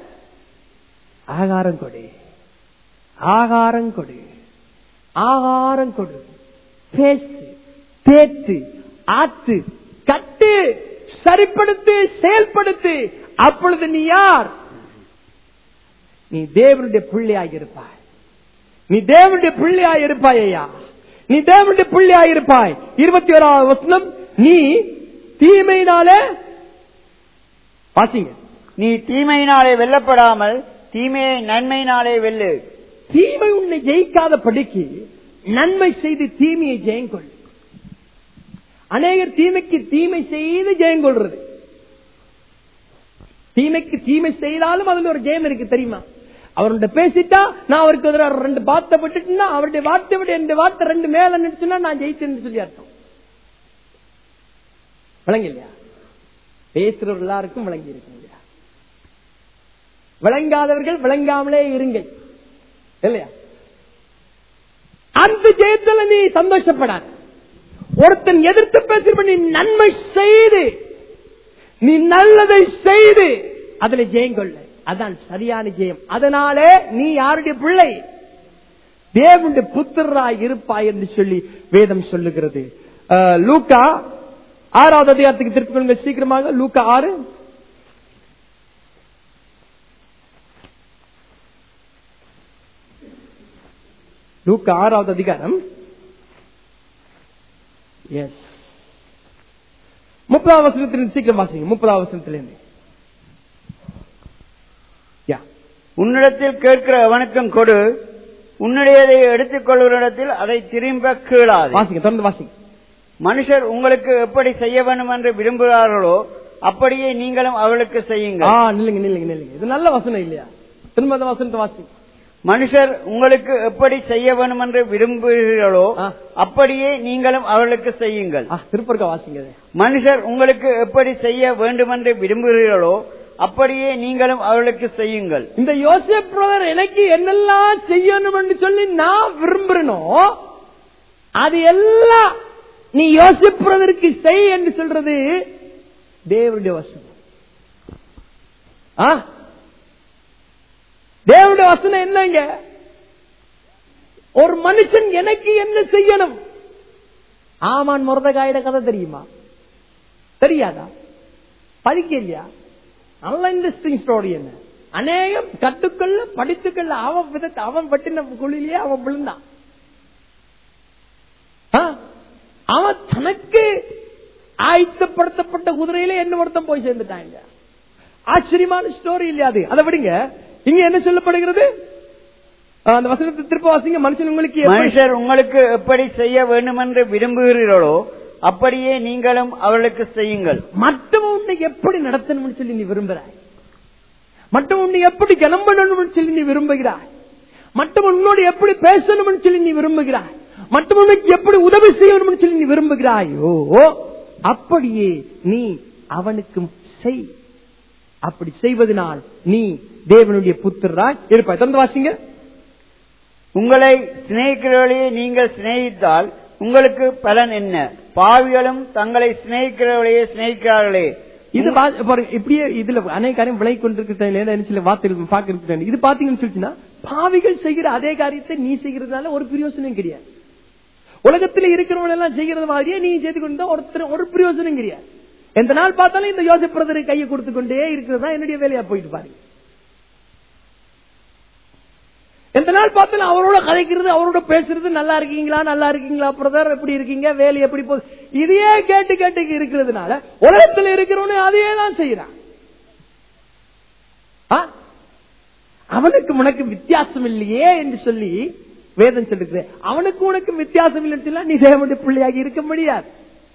ஆகாரம் கொடு ஆகாரம் கொடு ஆகாரம் கொடு பேசு தேத்து ஆத்து கட்டு சரிப்படுத்து செயல்படுத்து அப்பொழுது நீ யார் நீ தேவனுடைய பிள்ளையாக இருப்பாய் நீ தேவனுடைய பிள்ளையாக இருப்பாய் ஐயா நீ தேவனுடைய பிள்ளையாக இருப்பாய் இருபத்தி ஓராவது வசனம் நீ தீமையினாலே வாசிங்க நீ தீமையினாலே வெல்லப்படாமல் தீமையை நன்மையினாலே வெல்லு தீமை உன்னை ஜெயிக்காத படிக்கு நன்மை செய்து தீமையை ஜெயங்கொள் அநேகர் தீமைக்கு தீமை செய்து ஜெயங்கொள்றது தீமைக்கு தீமை செய்தாலும் அதுல ஒரு ஜெயம் இருக்கு தெரியுமா அவர்கிட்ட பேசிட்டா நான் அவருக்கு எதிராக ரெண்டு வார்த்தை விட்டுட்டுனா அவருடைய வார்த்தை விட என் வார்த்தை ரெண்டு மேல நினைச்சுன்னா நான் ஜெயிச்சேன்னு சொல்லி அர்த்தம் விளங்க இல்லையா பேசுறவர் எல்லாருக்கும் விளங்கி இருக்கு இல்லையா விளங்காதவர்கள் விளங்காமலே இருங்கள் இல்லையா அந்த ஜெயத்துல நீ சந்தோஷப்படாத ஒருத்தன் எதிர்த்து பேசுற நீ நன்மை செய்து நீ நல்லதை செய்து அதுல ஜெயம் கொள்ள அதான் சரியான ஜெயம் அதனாலே நீ யாருடைய பிள்ளை தேவனுடைய புத்திரராய் இருப்பாய் என்று சொல்லி வேதம் சொல்லுகிறது அஹ், லூக்கா ஆறாவது அதிகாரத்துக்கு திருப்பி கொள்ளுங்க சீக்கிரமாக லூக்கா ஆறு லூக்கா ஆறாவது அதிகாரம் எஸ் முப்பதாம் வசனத்திலிருந்து சீக்கிரம் வாசிங்க முப்பதாம் வசனத்திலிருந்து யா உன்னிடத்தில் கேட்கிற அவனுக்கும் கொடு உன்னுடையதை எடுத்துக் கொள்வரிடத்தில் அதை திரும்ப கீழாது வாசிங்க தொடர்ந்து வாசிங்க மனுஷர் உங்களுக்கு எப்படி செய்ய வேண்டும் என்று விரும்புகிறார்களோ அப்படியே நீங்களும் அவளுக்கு ஆ செய்யுங்கள் நில்லுங்க நில்லுங்க நில்லுங்க இது நல்ல வசனம் இல்லையா திரும்ப அந்த வசனத்தை வாசிங்க மனுஷர் உங்களுக்கு எப்படி செய்ய வேண்டும் என்று விரும்புகிறீர்களோ ஆ. அப்படியே நீங்களும் அவளுக்கு செய்யுங்கள் ஆ, திருப்பருக்க வாசிங்க அதை. மனுஷர் உங்களுக்கு எப்படி செய்ய வேண்டுமென்று விரும்புகிறீர்களோ அப்படியே நீங்களும் அவளுக்கு செய்யுங்கள் இந்த யோசேப் பிரதர் எனக்கு என்னெல்லாம் செய்யணும் என்று சொல்லி நான் விரும்புறனோ அது எல்லாம் நீ யோசேப் பிரதருக்கு செய் என்று சொல்றது தேவனுடைய வசனம் ஆ? தேவனுடைய வசனம் என்னங்க ஒரு மனுஷன் எனக்கு என்ன செய்யணும் ஆமான் முரதகாயிட கதை தெரியுமா தெரியாதா படிக்க இல்லையா நல்ல இன்ட்ரெஸ்டிங் ஸ்டோரி என்ன அநேகம் கட்டுக்கொள்ள படித்துக்கொள்ள அவன் விதத்தை அவன் பட்டின குழியிலேயே அவன் விழுந்தான் ஆ? அவன் தனக்கு ஆயத்தப்படுத்தப்பட்ட குதிரையில என்ன ஒருத்தன் போய் சேர்ந்துட்டாங்க ஆச்சரியமான ஸ்டோரி இல்லையா அது அதை விடுங்க இங்க என்ன சொல்லப்படுகிறது ஆ, அந்த வசனத்தை திருப்ப வாசிங்க மனுஷன் உங்களுக்கு எப்படி- மனுஷர் உங்களுக்கு எப்படி செய்ய வேண்டுமென்று விரும்புகிறீர்களோ அப்படியே நீங்களும் அவளுக்கு செய்யுங்கள் மற்றவன் உன்னை எப்படி நடத்தணும்னு சொல்லி நீ விரும்புகிறாய் மற்றவன் உன்னை எப்படி கனம் பண்ணணும்னு சொல்லி நீ விரும்புகிறாய் மற்றவன் உன்னோடு எப்படி பேசணும்னு சொல்லி நீ விரும்புகிறாய் மற்றவனுக்கு எப்படி உதவி செய்யணும்னு சொல்லி நீ விரும்புகிறாயோ அப்படியே நீ அவனுக்கும் செய் அப்படி செய்வதனால் நீ தேவனுடைய புத்திரராய் இருப்பாய் தந்து வாசிங்க உங்களை சிநேகிக்கிறவர்களே நீங்கள் சிநேகித்தால் உங்களுக்கு பலன் என்ன பாவிகளும் தங்களை சிநேகிக்கிறவர்களையே சிநேகிக்கிறார்களே இது பா- பாருங்க, இப்படியே இதுல அநேக காரியம் விலை கொண்டிருக்க சில வார்த்தைகள் பார்க்க இது பாத்தீங்கன்னு சொல்லிச்சுன்னா பாவிகள் செய்கிற அதே காரியத்தை நீ செய்கிறதுனால ஒரு பிரயோசனம் கிடையாது உலகத்தில் இருக்கிறவங்க எல்லாம் செய்கிறது மாதிரியே நீ செய்து கொண்டு ஒருத்தர் ஒரு பிரயோசனம் கிடையாது எந்த நாள் பார்த்தாலும் இந்த யோசப் பிரதருக்கு கையை கொடுத்து கொண்டே இருக்கிறது தான் என்னுடைய வேலையா போயிட்டு பாருங்க எந்த நாள் பார்த்தாலும் அவரோட கதைக்கிறது அவரோட பேசுறது நல்லா இருக்கீங்களா நல்லா இருக்கீங்களா பிரதர் எப்படி இருக்கீங்க வேலை எப்படி போகுது இதையே கேட்டு கேட்டு இருக்கிறதுனால உலகத்தில் இருக்கிறவனே அதையே தான் செய்யறான் ஆ? அவனுக்கு உனக்கு வித்தியாசம் இல்லையே என்று சொல்லி வேதம் சொல்லுது அவனுக்கு உனக்கு வித்தியாசம் இல்லைன்னு சொன்னா நீ தேவனுடைய பிள்ளையாகி இருக்க முடியாது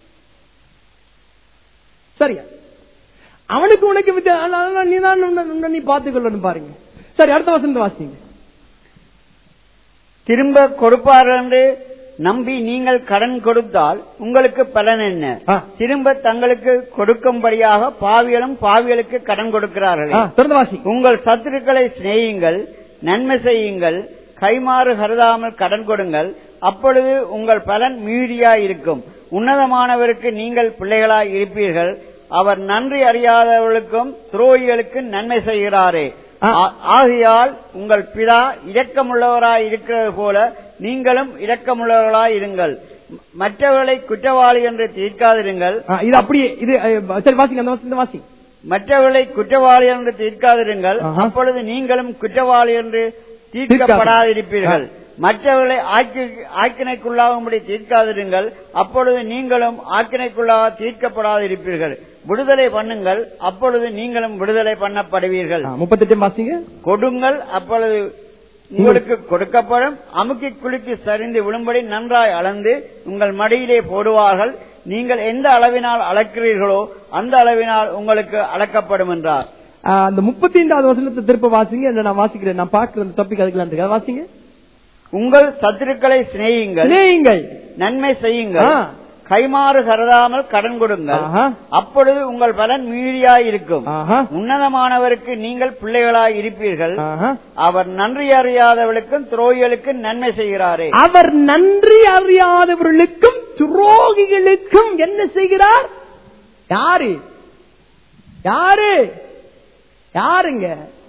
சரியா அவனுக்கு உனக்கு வித்தியாசம் நீ தான் உன்னை- உன்னை நீ பார்த்துக்கொள்ளணும் பாருங்க சரி அடுத்த வசந்த வாசிங்க திரும்ப கொடுப்பார்கள் என்று நம்பி நீங்கள் கடன் கொடுத்தால் உங்களுக்கு பலன் என்ன ஆ. திரும்ப தங்களுக்கு கொடுக்கும்படியாக பாவிகளும் பாவிகளுக்கு கடன் கொடுக்கிறார்களே ஆ, தொடர்ந்து வாசி உங்கள் சத்துருக்களை சிநேகியுங்கள் நன்மை செய்யுங்கள் கைமாறு கருதாமல் கடன் கொடுங்கள் அப்பொழுது உங்கள் பலன் மீதியா இருக்கும் உன்னதமானவருக்கு நீங்கள் பிள்ளைகளாய் இருப்பீர்கள் அவர் நன்றி அறியாதவர்களுக்கும் துரோகிகளுக்கு நன்மை செய்கிறாரே ஆ. ஆ- ஆகையால் உங்கள் பிதா இரக்கமுள்ளவராய் இருக்கிறது போல நீங்களும் இரக்கமுள்ளவர்களாய் இருங்கள் ம- மற்றவர்களை குற்றவாளி என்று தீர்க்காதிருங்கள் ஆ, இது அப்படியே இது அஹ், சரி வாசிங்க அந்த வசந்த வாசி மற்றவர்களை குற்றவாளி என்று தீர்க்காதிருங்கள் ஆஹா. அப்பொழுது நீங்களும் குற்றவாளி என்று தீர்க்கப்படாதிருப்பீர்கள் மற்றவர்களை ஆக்கி- ஆக்கினைக்குள்ளாகும்படி தீர்க்காதிருங்கள் அப்பொழுது நீங்களும் ஆக்கினைக்குள்ளாக தீர்க்கப்படாதிருப்பீர்கள் விடுதலை பண்ணுங்கள் அப்பொழுது நீங்களும் விடுதலை பண்ணப்படுவீர்கள் முப்பத்தெட்டு வாசிங்க கொடுங்கள் அப்பொழுது உங்களுக்கு கொடுக்கப்படும் அமுக்கி குலுக்கி சரிந்து விழும்படி நன்றாய் அளந்து உங்கள் மடியிலே போடுவார்கள் நீங்கள் எந்த அளவினால் அளக்கிறீர்களோ அந்த அளவினால் உங்களுக்கு அளக்கப்படும் என்றார் ஆ, அந்த முப்பத்தி ஐந்தாவது வசனத்தை திருப்ப வாசிங்க இந்த நான் வாசிக்கிறேன் நான் பார்க்கிற அந்த டாபிக் அதுக்கெல்லாம் இருக்கு அதை வாசிங்க உங்கள் சத்துருக்களை சிநேகிங்கள் சிநேகிங்கள். நன்மை செய்யுங்கள் ஆ. கைமாறு கருதாமல் கடன் கொடுங்கள் ஆஹா. அப்பொழுது உங்கள் பலன் மீறியாய் இருக்கும் ஆஹா. உன்னதமானவருக்கு நீங்கள் பிள்ளைகளாய் இருப்பீர்கள் ஆஹா. அவர் நன்றி அறியாதவர்களுக்கும் துரோகிகளுக்கு நன்மை செய்கிறாரே அவர் நன்றி அறியாதவர்களுக்கும் துரோகிகளுக்கும் என்ன செய்கிறார் யாரு யாரு யாருங்க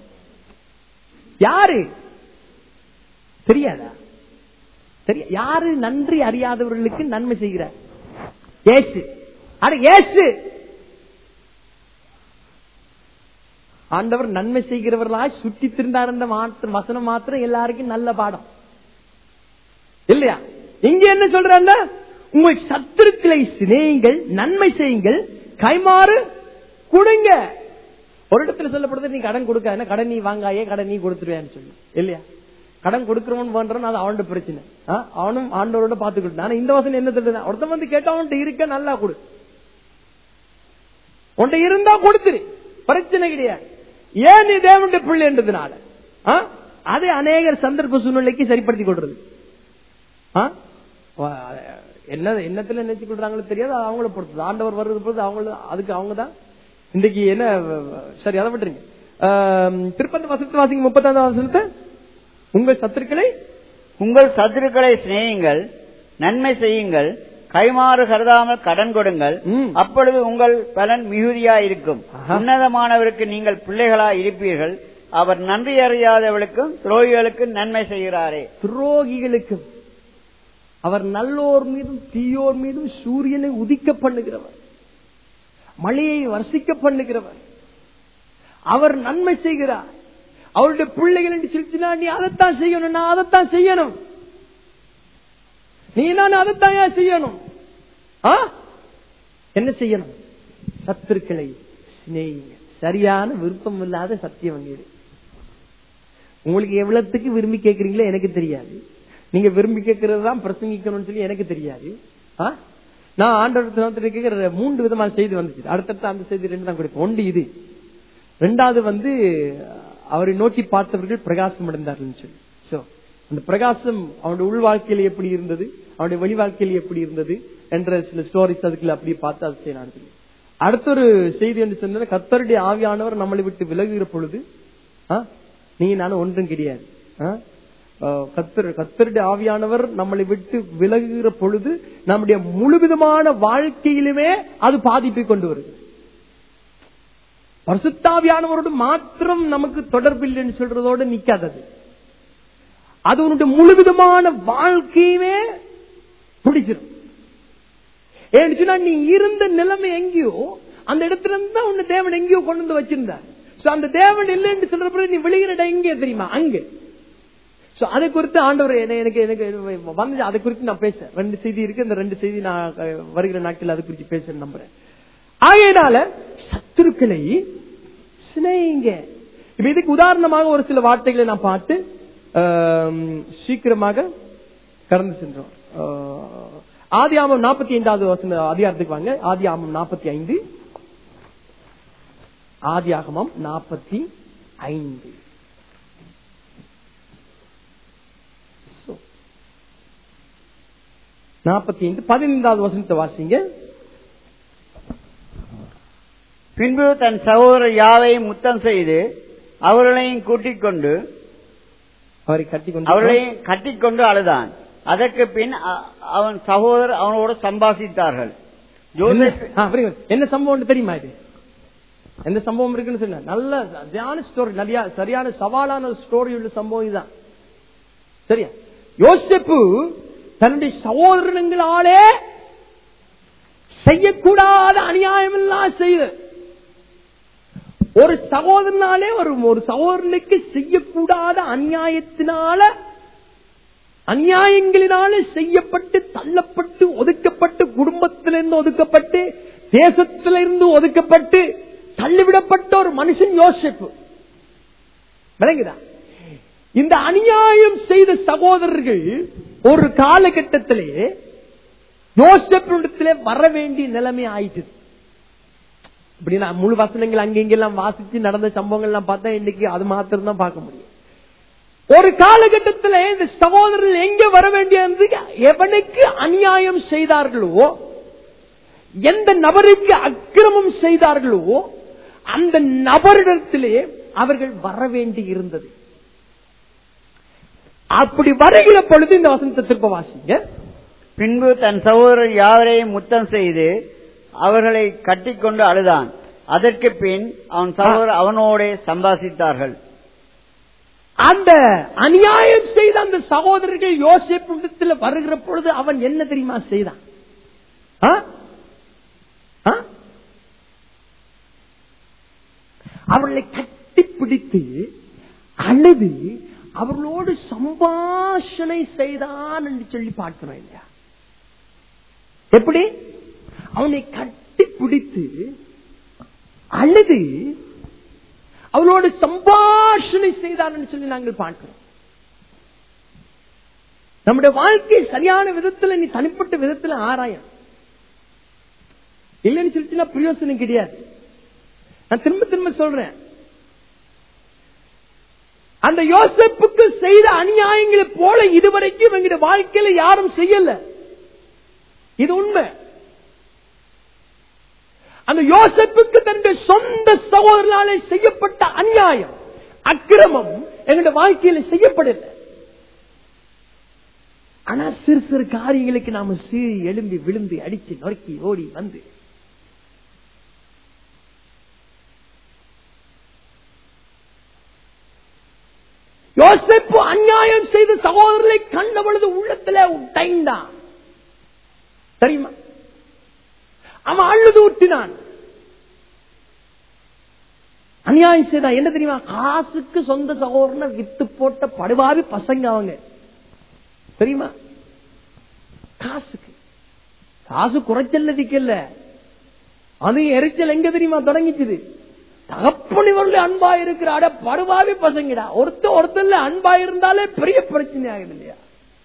யாரு தெரியாதா தெரியா யாரு நன்றி அறியாதவர்களுக்கு நன்மை செய்கிறார் ஏசு அட ஏசு ஆண்டவர் நன்மை செய்கிறவர்களாய் சுற்றி திருந்தார் என்ற மாத்திரம் வசனம் மாத்திரம் எல்லாருக்கும் நல்ல பாடம் இல்லையா இங்க என்ன சொல்றாங்க உங்கள் சத்துருக்களை சிநேகிங்கள் நன்மை செய்யுங்கள் கைமாறு கொடுங்க ஒரு இடத்துல சொல்லப்படுது நீ கடன் கொடுக்க கடன் நீ வாங்காயே கடன் நீ கொடுத்துருவேன்னு சொல்லி இல்லையா கடன் கொடுக்கிறவன் பண்றான் அது அவனோட பிரச்சனை ஆ, அவனும் ஆண்டவரோட பாத்துக்கிட்டு ஆனா இந்த வசனம் என்ன தெரியுது ஒருத்தன் வந்து கேட்டா அவன்கிட்ட இருக்க நல்லா கொடு உன்கிட்ட இருந்தா கொடுத்துரு பிரச்சனை கிடையாது ஏன் நீ தேவனுடைய பிள்ளைன்றதுனால ஆ? அதை அநேகர் சந்தர்ப்ப சூழ்நிலைக்கு சரிப்படுத்தி கொள்றது ஆ? வ- என்ன என்னத்துல நினைச்சு கொள்றாங்களோ தெரியாது அது அவங்கள பொறுத்தது ஆண்டவர் வர்றது பொறுத்து அவங்கள அதுக்கு அவங்க தான் இன்னைக்கு என்ன வ- வ- சரி அதை விட்டுருங்க ஆம், திருப்பதி வசனத்தை வாசிங்க முப்பத்தாம் வசனத்தை உங்கள் சத்துருக்களை உங்கள் சத்துருக்களை சிநேகிங்கள் நன்மை செய்யுங்கள் கைமாறு கருதாமல் கடன் கொடுங்கள் ம். அப்பொழுது உங்கள் பலன் மிகுதியா இருக்கும் ஆஹா. உன்னதமானவருக்கு நீங்கள் பிள்ளைகளாய் இருப்பீர்கள் அவர் நன்றி அறியாதவர்களுக்கும் துரோகிகளுக்கும் நன்மை செய்கிறாரே துரோகிகளுக்கும் அவர் நல்லோர் மீதும் தீயோர் மீதும் சூரியனை உதிக்க பண்ணுகிறவர் மழையை வர்ஷிக்க பண்ணுகிறவர் அவர் நன்மை செய்கிறார் அவருடைய பிள்ளைகள் என்று சொல்லிச்சுனா நீ அதைத்தான் செய்யணும் நான் அதைத்தான் செய்யணும் நீ நான் அதைத்தான் ஏன் செய்யணும் ஆ? என்ன செய்யணும் சத்துருக்களை சிநேகிங்க சரியான விருப்பம் இல்லாத சத்தியம் இது உங்களுக்கு எவ்வளவுக்கு விரும்பி கேட்கறீங்களோ எனக்கு தெரியாது நீங்க விரும்பி கேட்கறது தான் பிரசங்கிக்கணும்னு சொல்லி எனக்கு தெரியாது ஆ? நான் ஆண்டவர் கேட்கிற மூன்று விதமான செய்தி வந்துச்சு அடுத்தடுத்த அந்த செய்தி ரெண்டு தான் கொடுப்பேன் ஒன்று இது ரெண்டாவது வந்து அவரை நோக்கி பார்த்தவர்கள் பிரகாசம் அடைந்தார்கள் சொல்லி So, அந்த பிரகாசம் அவனுடைய உள் வாழ்க்கையில் எப்படி இருந்தது அவனுடைய வெளி வாழ்க்கையில் எப்படி இருந்தது என்ற சில ஸ்டோரிஸ் அதுக்குள்ள அப்படியே பார்த்து அது செய்யலாம் சொல்லி. அடுத்த ஒரு செய்தி என்று சொன்னா கத்தருடைய ஆவியானவர் நம்மளை விட்டு விலகுகிற பொழுது ஆ, நீங்க நானும் ஒன்றும் கிடையாது ஆ? ஆ, கத்தர் கத்தருடைய ஆவியானவர் நம்மளை விட்டு விலகுகிற பொழுது நம்முடைய முழுவிதமான வாழ்க்கையிலுமே அது பாதிப்பை கொண்டு வருது பரிசுத்தாவியானவரோடு மாத்திரம் நமக்கு தொடர்பில்லைன்னு சொல்றதோட நிக்காதது அது உன்னுடைய முழுவிதமான வாழ்க்கையுமே பிடிச்சிடும் ஏன்னு சொன்னா நீ இருந்த நிலைமை எங்கேயோ அந்த இடத்துல இருந்து தான் உன்னை தேவன் எங்கேயோ கொண்டு வந்து வச்சிருந்தார் So, அந்த தேவன் இல்லைன்னு சொல்ற பிறகு நீ வெளியிற இடம் எங்கே தெரியுமா அங்க So, So, அதை குறித்து ஆண்டவர் என்ன- எனக்கு எனக்கு வந்து அதை குறித்து நான் பேச ரெண்டு செய்தி இருக்கு இந்த ரெண்டு செய்தி நான் அஹ், வருகிற நாட்கள் அதை குறித்து பேச நம்புறேன் ஆகையினால சத்துருக்களை சிநேகிங்க இப்ப இதுக்கு உதாரணமாக ஒரு சில வார்த்தைகளை நான் பார்த்து ஆம், சீக்கிரமாக கடந்து சென்றோம் ஆஹ், ஆதி ஆமம் நாற்பத்தி ஐந்தாவது வசன அதிகாரத்துக்கு வாங்க ஆதி ஆமம் நாற்பத்தி ஐந்து ஆதி ஆகமம் நாற்பத்தி ஐந்து நாற்பத்தி ஐந்து பதினைந்தாவது வசனத்தை வாசிங்க பின்பு தன் சகோதரர் யாவையும் முத்தம் செய்து அவர்களையும் கூட்டிக் கொண்டு அவரை கட்டி கொண்டு அவர்களையும் கட்டிக்கொண்டு அழுதான் அதற்கு பின் அ- அவன் சகோதரர் அவனோடு சம்பாஷித்தார்கள் என்ன ஜோசப் ஆ, புரியுது. என்ன சம்பவம் தெரியுமா இது எந்த சம்பவம் இருக்குன்னு சொன்ன நல்ல சரியான ஸ்டோரி நிறைய சரியான சவாலான ஒரு ஸ்டோரி உள்ள சம்பவம் இதுதான் சரியா யோசிப்பு தன்னுடைய சகோதரங்களாலே செய்யக்கூடாத அநியாயம் எல்லாம் செய்து ஒரு சகோதரனாலே ஒரு ஒரு சகோதரனுக்கு செய்யக்கூடாத அநியாயத்தினால அநியாயங்களினால செய்யப்பட்டு தள்ளப்பட்டு ஒதுக்கப்பட்டு குடும்பத்திலிருந்து ஒதுக்கப்பட்டு தேசத்திலிருந்து ஒதுக்கப்பட்டு தள்ளிவிடப்பட்ட ஒரு மனுஷன் யோசிப்பு விளங்குதா இந்த அநியாயம் செய்த சகோதரர்கள் ஒரு காலகட்டத்திலே யோசிப்பிடத்திலே வர வேண்டிய நிலைமை ஆயிட்டு இப்படி நான் முழு வசனங்கள் அங்கெங்கெல்லாம் வாசிச்சு நடந்த சம்பவங்கள்லாம் பார்த்தா இன்னைக்கு அது மாத்திரம் தான் பார்க்க முடியும் ஒரு காலகட்டத்தில் இந்த சகோதரர்கள் எங்க வர வேண்டியது எவனுக்கு அநியாயம் செய்தார்களோ எந்த நபருக்கு அக்கிரமம் செய்தார்களோ அந்த நபரிடத்திலே அவர்கள் வர வேண்டி இருந்தது அப்படி வருகிற பொழுது இந்த வசனத்தை திருப்ப வாசிங்க பின்பு தன் சகோதரர் யாவரையும் முத்தம் செய்து அவர்களை கட்டிக்கொண்டு அழுதான் அதற்கு பின் அவன் சகோதரர் அவனோடே சம்பாஷித்தார்கள் அந்த அநியாயம் செய்த அந்த சகோதரர்கள் யோசிப்பிடத்தில் வருகிற பொழுது அவன் என்ன தெரியுமா செய்தான் ஆ? ஆ? அவர்களை கட்டிப்பிடித்து அழுது அவர்களோடு சம்பாஷணை செய்தான் என்று சொல்லி பார்க்கிறோம் இல்லையா எப்படி அவனை கட்டி பிடித்து அழுது அவளோடு சம்பாஷணை செய்தான் சொல்லி நாங்கள் பார்க்கிறோம் நம்முடைய வாழ்க்கை சரியான விதத்துல நீ தனிப்பட்ட விதத்துல ஆராயம் இல்லைன்னு சொல்லிச்சுன்னா பிரயோசனம் கிடையாது நான் திரும்ப திரும்ப சொல்றேன் அந்த யோசப்புக்கு செய்த அநியாயங்களை போல இதுவரைக்கும் எங்களுடைய வாழ்க்கையில யாரும் செய்யல இது உண்மை அந்த யோசப்புக்கு தன்னுடைய சொந்த சகோதரனாலே செய்யப்பட்ட அநியாயம் அக்கிரமம் எங்களுடைய வாழ்க்கையில செய்யப்படல ஆனா சிறு சிறு காரியங்களுக்கு நாம சீறி எழும்பி விழுந்து அடிச்சு நொறுக்கி ஓடி வந்து யோசிப்பு அநியாயம் செய்த சகோதரர்களை கண்ட பொழுது உள்ளத்துல உடைந்தான் தெரியுமா அவன் அழுது ஊட்டினான் அநியாயம் செய்தான் என்ன தெரியுமா காசுக்கு சொந்த சகோதரனை வித்து போட்ட படுவாவி பசங்க அவங்க தெரியுமா காசுக்கு காசு குறைச்சல் திக்கல அது எரிச்சல் எங்க தெரியுமா தொடங்கிச்சுது தகப்பன் இவர்கள் அன்பா இருக்கிறாட படுவாவி பசங்கடா ஒருத்த ஒருத்தர்ல அன்பா இருந்தாலே பெரிய பிரச்சனை ஆகுது இல்லையா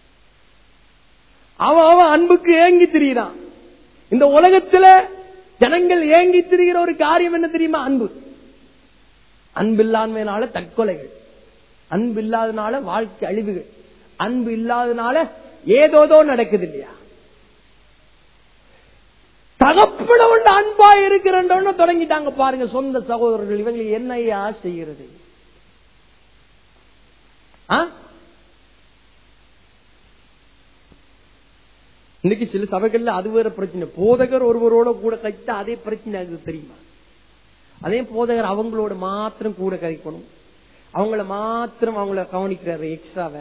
அவன் அவன் அன்புக்கு ஏங்கி திரியிறான் இந்த உலகத்துல ஜனங்கள் ஏங்கி திரிகிற ஒரு காரியம் என்ன தெரியுமா அன்பு அன்பில்லாமையினால தற்கொலைகள் அன்பு இல்லாதனால வாழ்க்கை அழிவுகள் அன்பு இல்லாதனால ஏதோதோ நடக்குது இல்லையா தகப்பனவன் அன்பா இருக்கிறன்னு தொடங்கிட்டாங்க பாருங்க சொந்த சகோதரர்கள் இவங்க என்னையா செய்கிறது ஆ? இன்னைக்கு சில சபைகள்ல அது வேற பிரச்சனை போதகர் ஒருவரோட கூட கழித்தா அதே பிரச்சனை அது தெரியுமா அதே போதகர் அவங்களோட மாத்திரம் கூட கழிக்கணும் அவங்கள மாத்திரம் அவங்கள கவனிக்கிறாரு எக்ஸ்ட்ராவ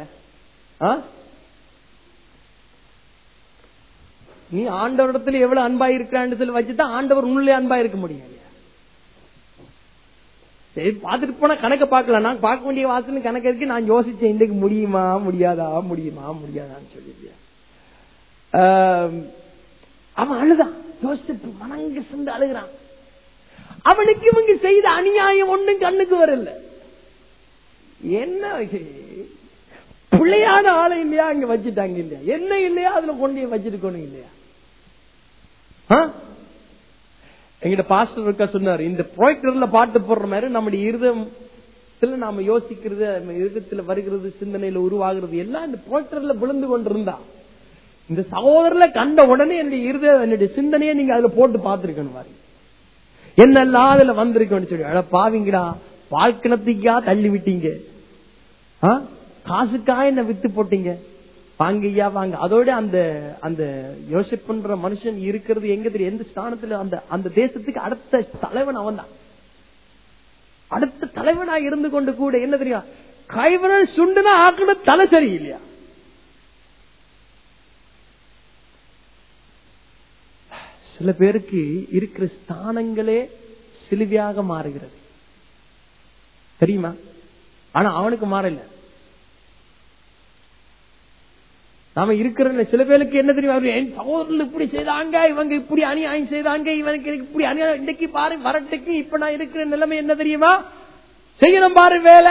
நீ ஆண்டவரிடத்துல எவ்வளவு அன்பா இருக்கிறான்னு சொல்லி வச்சுதான் ஆண்டவர் உன்னுள்ளே அன்பா இருக்க முடியும் இல்லையா? சரி பார்த்துட்டு போனா கணக்க பார்க்கல நான் பார்க்க வேண்டிய வாசல் கணக்கு இருக்கு நான் யோசிச்சேன் இன்றைக்கு முடியுமா முடியாதா முடியுமா முடியாதான்னு சொல்லி ஆம், அவன் அழுதான் யோசிச்சு மனங்க சிந்து அழுகிறான் அவனுக்கு இவங்க செய்த அநியாயம் ஒண்ணும் கண்ணுக்கு வரல என்ன பிள்ளையான ஆளை இல்லையா அங்க வச்சுட்டாங்க இல்லையா என்ன இல்லையா அதுல கொண்டு போய் வச்சிருக்கணும் இல்லையா ஆ? எங்கிட்ட பாஸ்டர் இருக்கா சொன்னாரு இந்த ப்ராஜெக்டர்ல பாட்டு போடுற மாதிரி நம்முடைய இருதயத்துல நாம யோசிக்கிறது நம்ம இருதயத்துல வருகிறது சிந்தனையில உருவாகிறது எல்லாம் இந்த ப்ராஜெக்டர்ல விழுந்து கொண்டிருந்தா இந்த சகோதரர்ல கண்ட உடனே என்னுடைய இருதய என்னுடைய சிந்தனையை நீங்க அதுல போட்டு பார்த்திருக்கணும் பாருங்க என்னெல்லாம் அதுல வந்திருக்கணும் சொல்லி அட பாவிங்கடா வாழ்க்கணத்துக்கா தள்ளி விட்டீங்க ஆ? காசுக்கா என்ன வித்து போட்டீங்க வாங்க ஐயா வாங்க அதோட அந்த அந்த யோசிப் பண்ற மனுஷன் இருக்கிறது எங்க தெரியும் எந்த ஸ்தானத்துல அந்த அந்த தேசத்துக்கு அடுத்த தலைவன் அவன் தான் அடுத்த தலைவனா இருந்து கொண்டு கூட என்ன தெரியும் கைவரல் சுண்டுனா ஆக்கணும் தலை சரி இல்லையா சில பேருக்கு இருக்கிற ஸ்தானங்களே சிலுவையாக மாறுகிறது தெரியுமா ஆனா அவனுக்கு மாறல நாம இருக்கிற சில பேருக்கு என்ன தெரியும் அவரு, என் சகோதரர்கள் இப்படி செய்தாங்க இவங்க இப்படி அநியாயம் செய்தாங்க இவனுக்கு எனக்கு இப்படி அநியாயம் இன்னைக்கு பாரு வரட்டுக்கு இப்ப நான் இருக்கிற நிலைமை என்ன தெரியுமா செய்யணும் பாரு வேலை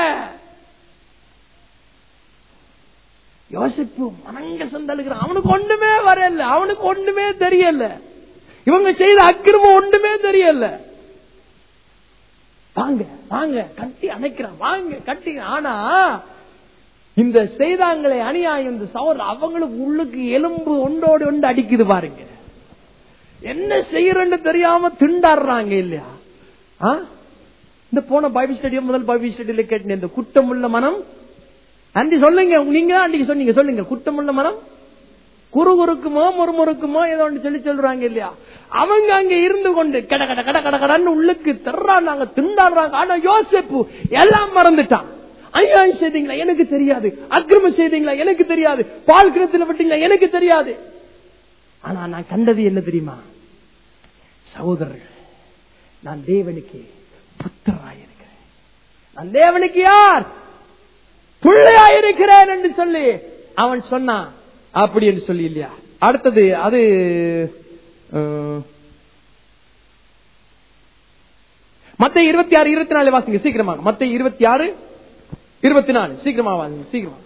யோசிப்பு மனங்க சந்தழுகிறான் அவனுக்கு ஒண்ணுமே வரல அவனுக்கு ஒண்ணுமே தெரியல இவங்க செய்த அக்கிரமம் ஒண்ணுமே தெரியல வாங்க வாங்க கட்டி அணைக்கிறான் வாங்க கட்டி ஆனா இந்த செய்தாங்களே அநியாயம் இந்த சவர் அவங்களுக்கு உள்ளுக்கு எலும்பு ஒன்றோடு ஒன்று அடிக்குது பாருங்க என்ன செய்யறன்னு தெரியாம திண்டாடுறாங்க இல்லையா ஆ? இந்த போன பைபிள் ஸ்டடியம் முதல் பைபிள் ஸ்டடியில கேட்டேன் இந்த குற்றமுள்ள மனம் அண்டி சொல்லுங்க நீங்க தான் அன்றைக்கு சொன்னீங்க சொல்லுங்க குற்றமுள்ள மனம் குறு குறுக்குமோ முறுமுறுக்குமோ ஏதோ ஒன்று சொல்லி சொல்றாங்க இல்லையா அவங்க அங்க இருந்து கொண்டு கட கட கட கட கடன்னு உள்ளுக்கு திர்றாங்க திண்டாடுறாங்க ஆனா யோசிப்பு எல்லாம் மறந்துட்டான் அநியாயம் செய்தீங்களா எனக்கு தெரியாது அக்கிரமம் செய்தீங்களா எனக்கு தெரியாது பால் கிணத்துல விட்டீங்களா எனக்கு தெரியாது ஆனா நான் கண்டது என்ன தெரியுமா சகோதரர்கள் நான் தேவனுக்கு புத்தராயிருக்கிறேன் நான் தேவனுக்கு யார் பிள்ளையாயிருக்கிறேன் என்று சொல்லி அவன் சொன்னான் அப்படி என்று சொல்லி இல்லையா அடுத்தது அது மத்த இருபத்தி ஆறு இருபத்தி நாலு வாசிங்க சீக்கிரமாக மத்த இருபத்தி ஆறு இருபத்தி நாலு சீக்கிரமா வாசிங்க சீக்கிரமா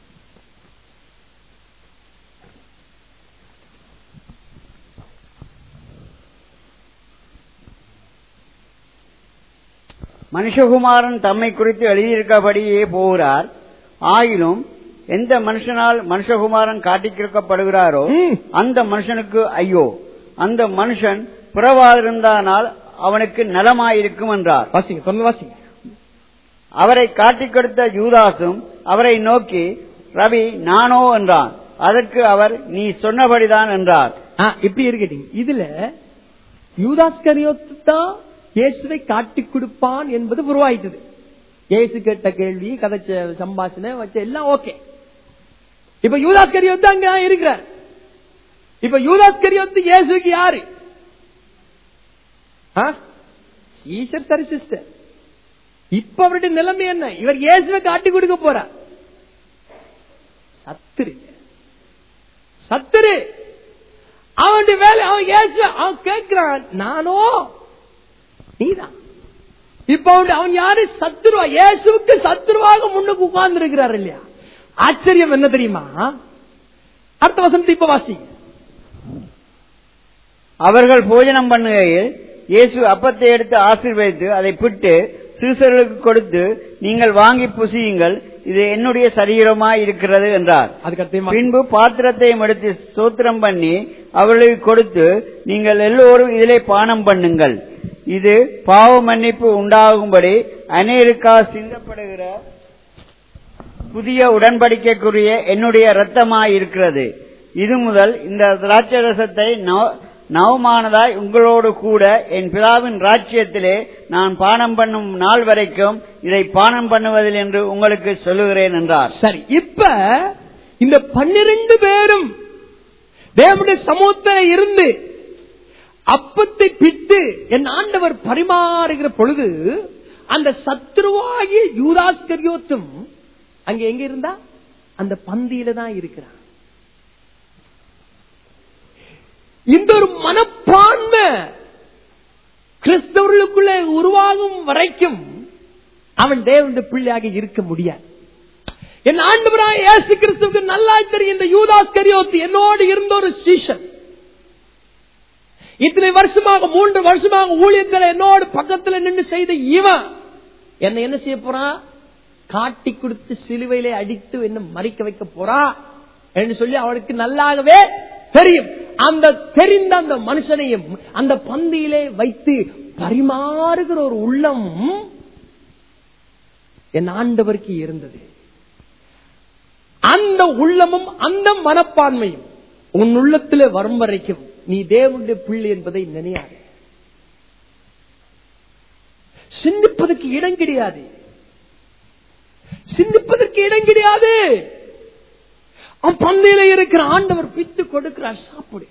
மனுஷகுமாரன் தம்மை குறித்து எழுதியிருக்கபடியே போகிறார் ஆயினும் எந்த மனுஷனால் மனுஷகுமாரன் காட்டிக்கிருக்கப்படுகிறாரோ ம். அந்த மனுஷனுக்கு ஐயோ அந்த மனுஷன் பிறவாதிருந்தானால் அவனுக்கு நலமாயிருக்கும் என்றார் வாசிங்க தொடர்ந்து வாசிங்க அவரை காட்டிக் கொடுத்த யூதாசும் அவரை நோக்கி ரவி நானோ என்றான் அதற்கு அவர் நீ சொன்னபடிதான் என்றார் ஆ, இப்படி இருக்கட்டீங்க இதுல யூதாஸ்கரியோத்து தான் இயேசுவை காட்டிக் கொடுப்பான் என்பது உருவாயிட்டது இயேசு கேட்ட கேள்வி கதைச்ச சம்பாஷணை வச்ச எல்லாம் ஓகே இப்ப யூதாஸ்கரியோத்து அங்க தான் இருக்கிறார் இப்ப யூதாஸ்கரியோத்து இயேசுக்கு யாரு ஈஸ்வர் தரி சிஸ்டர் இப்ப அவருடைய நிலைமை என்ன இவர் இயேசுவை காட்டி கொடுக்க போறார் சத்துரு சத்துரு அவனுடைய வேலை அவன் இயேசு அவன் கேட்கிறான் நானோ நீதான் இப்ப அவன் அவன் யாரு சத்துருவா இயேசுவுக்கு சத்துருவாக முன்னுக்கு உட்கார்ந்து இருக்கிறார் இல்லையா ஆச்சரியம் என்ன தெரியுமா அடுத்த வசனத்தை இப்ப வாசிங்க அவர்கள் போஜனம் பண்ணுகையில் இயேசு அப்பத்தை எடுத்து ஆசீர்வதித்து அதை பிட்டு சீசர்களுக்கு கொடுத்து நீங்கள் வாங்கி புசியுங்கள் இது என்னுடைய சரீரமாய் இருக்கிறது என்றார் அதுக்கு அடுத்த பின்பு பாத்திரத்தையும் எடுத்து சோத்திரம் பண்ணி அவர்களுக்கு கொடுத்து நீங்கள் எல்லோரும் இதிலே பானம் பண்ணுங்கள் இது பாவ மன்னிப்பு உண்டாகும்படி அநேருக்கா சிந்தப்படுகிற புதிய உடன்படிக்கைக்குரிய என்னுடைய இரத்தமாய் இருக்கிறது இது முதல் இந்த திராட்சரசத்தை நவ- நவமானதாய் உங்களோடு கூட என் பிதாவின் ராஜ்யத்திலே நான் பானம் பண்ணும் நாள் வரைக்கும் இதை பானம் பண்ணுவதில் என்று உங்களுக்கு சொல்லுகிறேன் என்றார் சரி இப்ப இந்த பன்னிரண்டு பேரும் தேவனுடைய சமூகத்தில் இருந்து அப்பத்தை பிட்டு என் ஆண்டவர் பரிமாறுகிற பொழுது அந்த சத்ருவாகிய யூதாஸ்கரியோத்தும் அங்க எங்க இருந்தா அந்த பந்தியில தான் இருக்கிறான் இந்த ஒரு மனப்பான்மை கிறிஸ்தவர்களுக்குள்ளே உருவாகும் வரைக்கும் அவன் தேவனுடைய பிள்ளையாக இருக்க முடியாது என் ஆண்டவராய் இயேசு கிறிஸ்துவுக்கு நல்லா தெரியும் இந்த யூதாஸ் கரியோத்து என்னோடு இருந்த ஒரு சீஷன் இத்தனை வருஷமாக மூன்று வருஷமாக ஊழியத்தில் என்னோடு பக்கத்தில் நின்று செய்த இவன் என்ன என்ன செய்ய போறான் காட்டி கொடுத்து சிலுவையிலே அடித்து என்ன மறிக்க வைக்க போறா என்று சொல்லி அவனுக்கு நல்லாகவே தெரியும் அந்த தெரிந்த அந்த மனுஷனையும் அந்த பந்தியிலே வைத்து பரிமாறுகிற ஒரு உள்ளம் என் ஆண்டவருக்கு இருந்தது அந்த உள்ளமும் அந்த மனப்பான்மையும் உன் உள்ளத்திலே வரும் வரைக்கும் நீ தேவனுடைய பிள்ளை என்பதை நினையாது சிந்திப்பதற்கு இடம் கிடையாது சிந்திப்பதற்கு இடம் கிடையாது அவன் பந்தையில இருக்கிற ஆண்டவர் பித்து கொடுக்கிறார் சாப்பிடு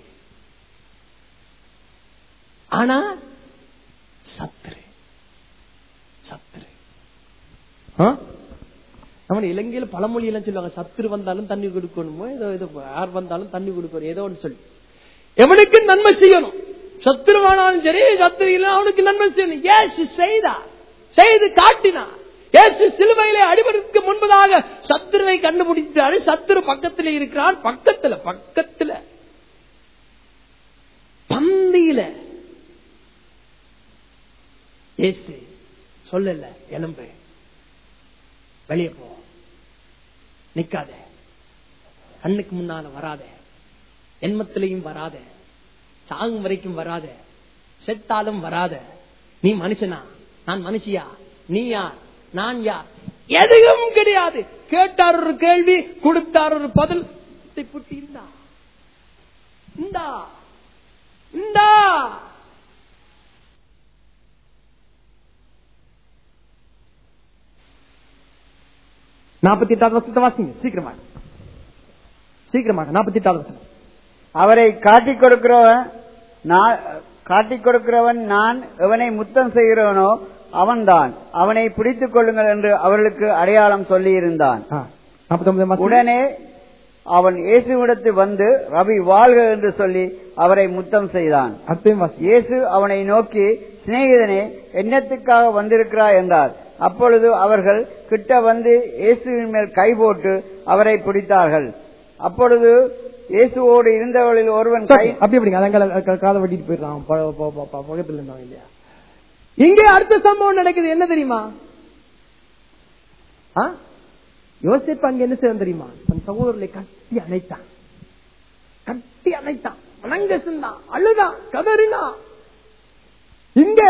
ஆனா சத்துரு சத்துரு ஆ? நம்ம இலங்கையில பழமொழி எல்லாம் சொல்லுவாங்க சத்துரு வந்தாலும் தண்ணி கொடுக்கணுமோ ஏதோ ஏதோ யார் வந்தாலும் தண்ணி கொடுக்கணும் ஏதோ ஒன்று சொல்லி எவனுக்கு நன்மை செய்யணும் சத்துருவானாலும் சரி சத்துரு இல்லை அவனுக்கு நன்மை செய்யணும் ஏசு செய்தா செய்து காட்டினா ஏசு சிலுவையிலே அடிபடுறதுக்கு முன்பதாக சத்துருவை கண்டுபிடித்தாரு சத்துரு பக்கத்துல இருக்கிறான் பக்கத்துல பக்கத்துல பந்தியில ஏசு சொல்லல எலும்பு வெளியே போ நிக்காத கண்ணுக்கு முன்னால வராத எண்மத்திலையும் வராத சாகும் வரைக்கும் வராத செத்தாலும் வராத நீ மனுஷனா நான் மனுஷியா நீ யார் நான் யார் எதுவும் கிடையாது கேட்டார் ஒரு கேள்வி கொடுத்தார் ஒரு பதில் இதை புட்டி இந்தா இந்தா இந்தா நாற்பத்தி எட்டாவது வருஷத்தை வாசிங்க சீக்கிரமாக சீக்கிரமாக நாற்பத்தி எட்டாவது வருஷம் அவரை காட்டிக் கொடுக்கிறவன் நான் காட்டிக் கொடுக்கிறவன் நான் எவனை முத்தம் செய்கிறவனோ அவன்தான் அவனை பிடித்துக் கொள்ளுங்கள் என்று அவர்களுக்கு அடையாளம் சொல்லியிருந்தான் நாற்பத்தி உடனே அவன் இயேசுவிடத்து வந்து ரவி வாழ்க என்று சொல்லி அவரை முத்தம் செய்தான் அடுத்தையும் வாசி இயேசு அவனை நோக்கி சிநேகிதனே என்னத்துக்காக வந்திருக்கிறாய் என்றார் அப்பொழுது அவர்கள் கிட்ட வந்து இயேசுவின் மேல் கை போட்டு அவரை பிடித்தார்கள் அப்பொழுது இயேசுவோடு இருந்தவர்களில் ஒருவன் கை சரி, அப்படி அப்படிங்க அதான் காலை வெட்டிட்டு போயிடுறான் ப- ப- ப- ப- பக்கத்துல இருந்தாங்க இல்லையா இங்கே அடுத்த சம்பவம் நடக்குது என்ன தெரியுமா ஆ? யோசிப்பு அங்க என்ன செய்ய தெரியுமா தன் சகோதரர்களை கட்டி அணைத்தான் கட்டி அணைத்தான் வணங்க சென்றான் அழுதான் கதறினா இங்க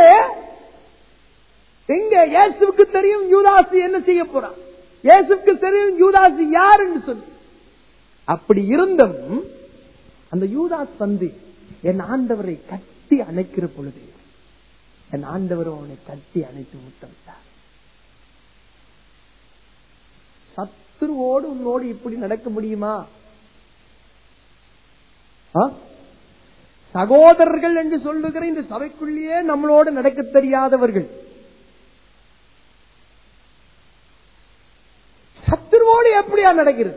இங்க இயேசுவுக்கு தெரியும் யூதாசு என்ன செய்ய போறான் இயேசுவுக்கு தெரியும் யூதாசு யார் என்று சொல்லி அப்படி இருந்தும் அந்த யூதாஸ் வந்து என் ஆண்டவரை கட்டி அணைக்கிற பொழுது என் ஆண்டவர் அவனை கட்டி அணைத்து முத்தமிட்டார் சத்துருவோடு உன்னோடு இப்படி நடக்க முடியுமா ஆ? சகோதரர்கள் என்று சொல்லுகிற இந்த சபைக்குள்ளேயே நம்மளோடு நடக்க தெரியாதவர்கள் சத்துருவோடு எப்படியா நடக்கிறது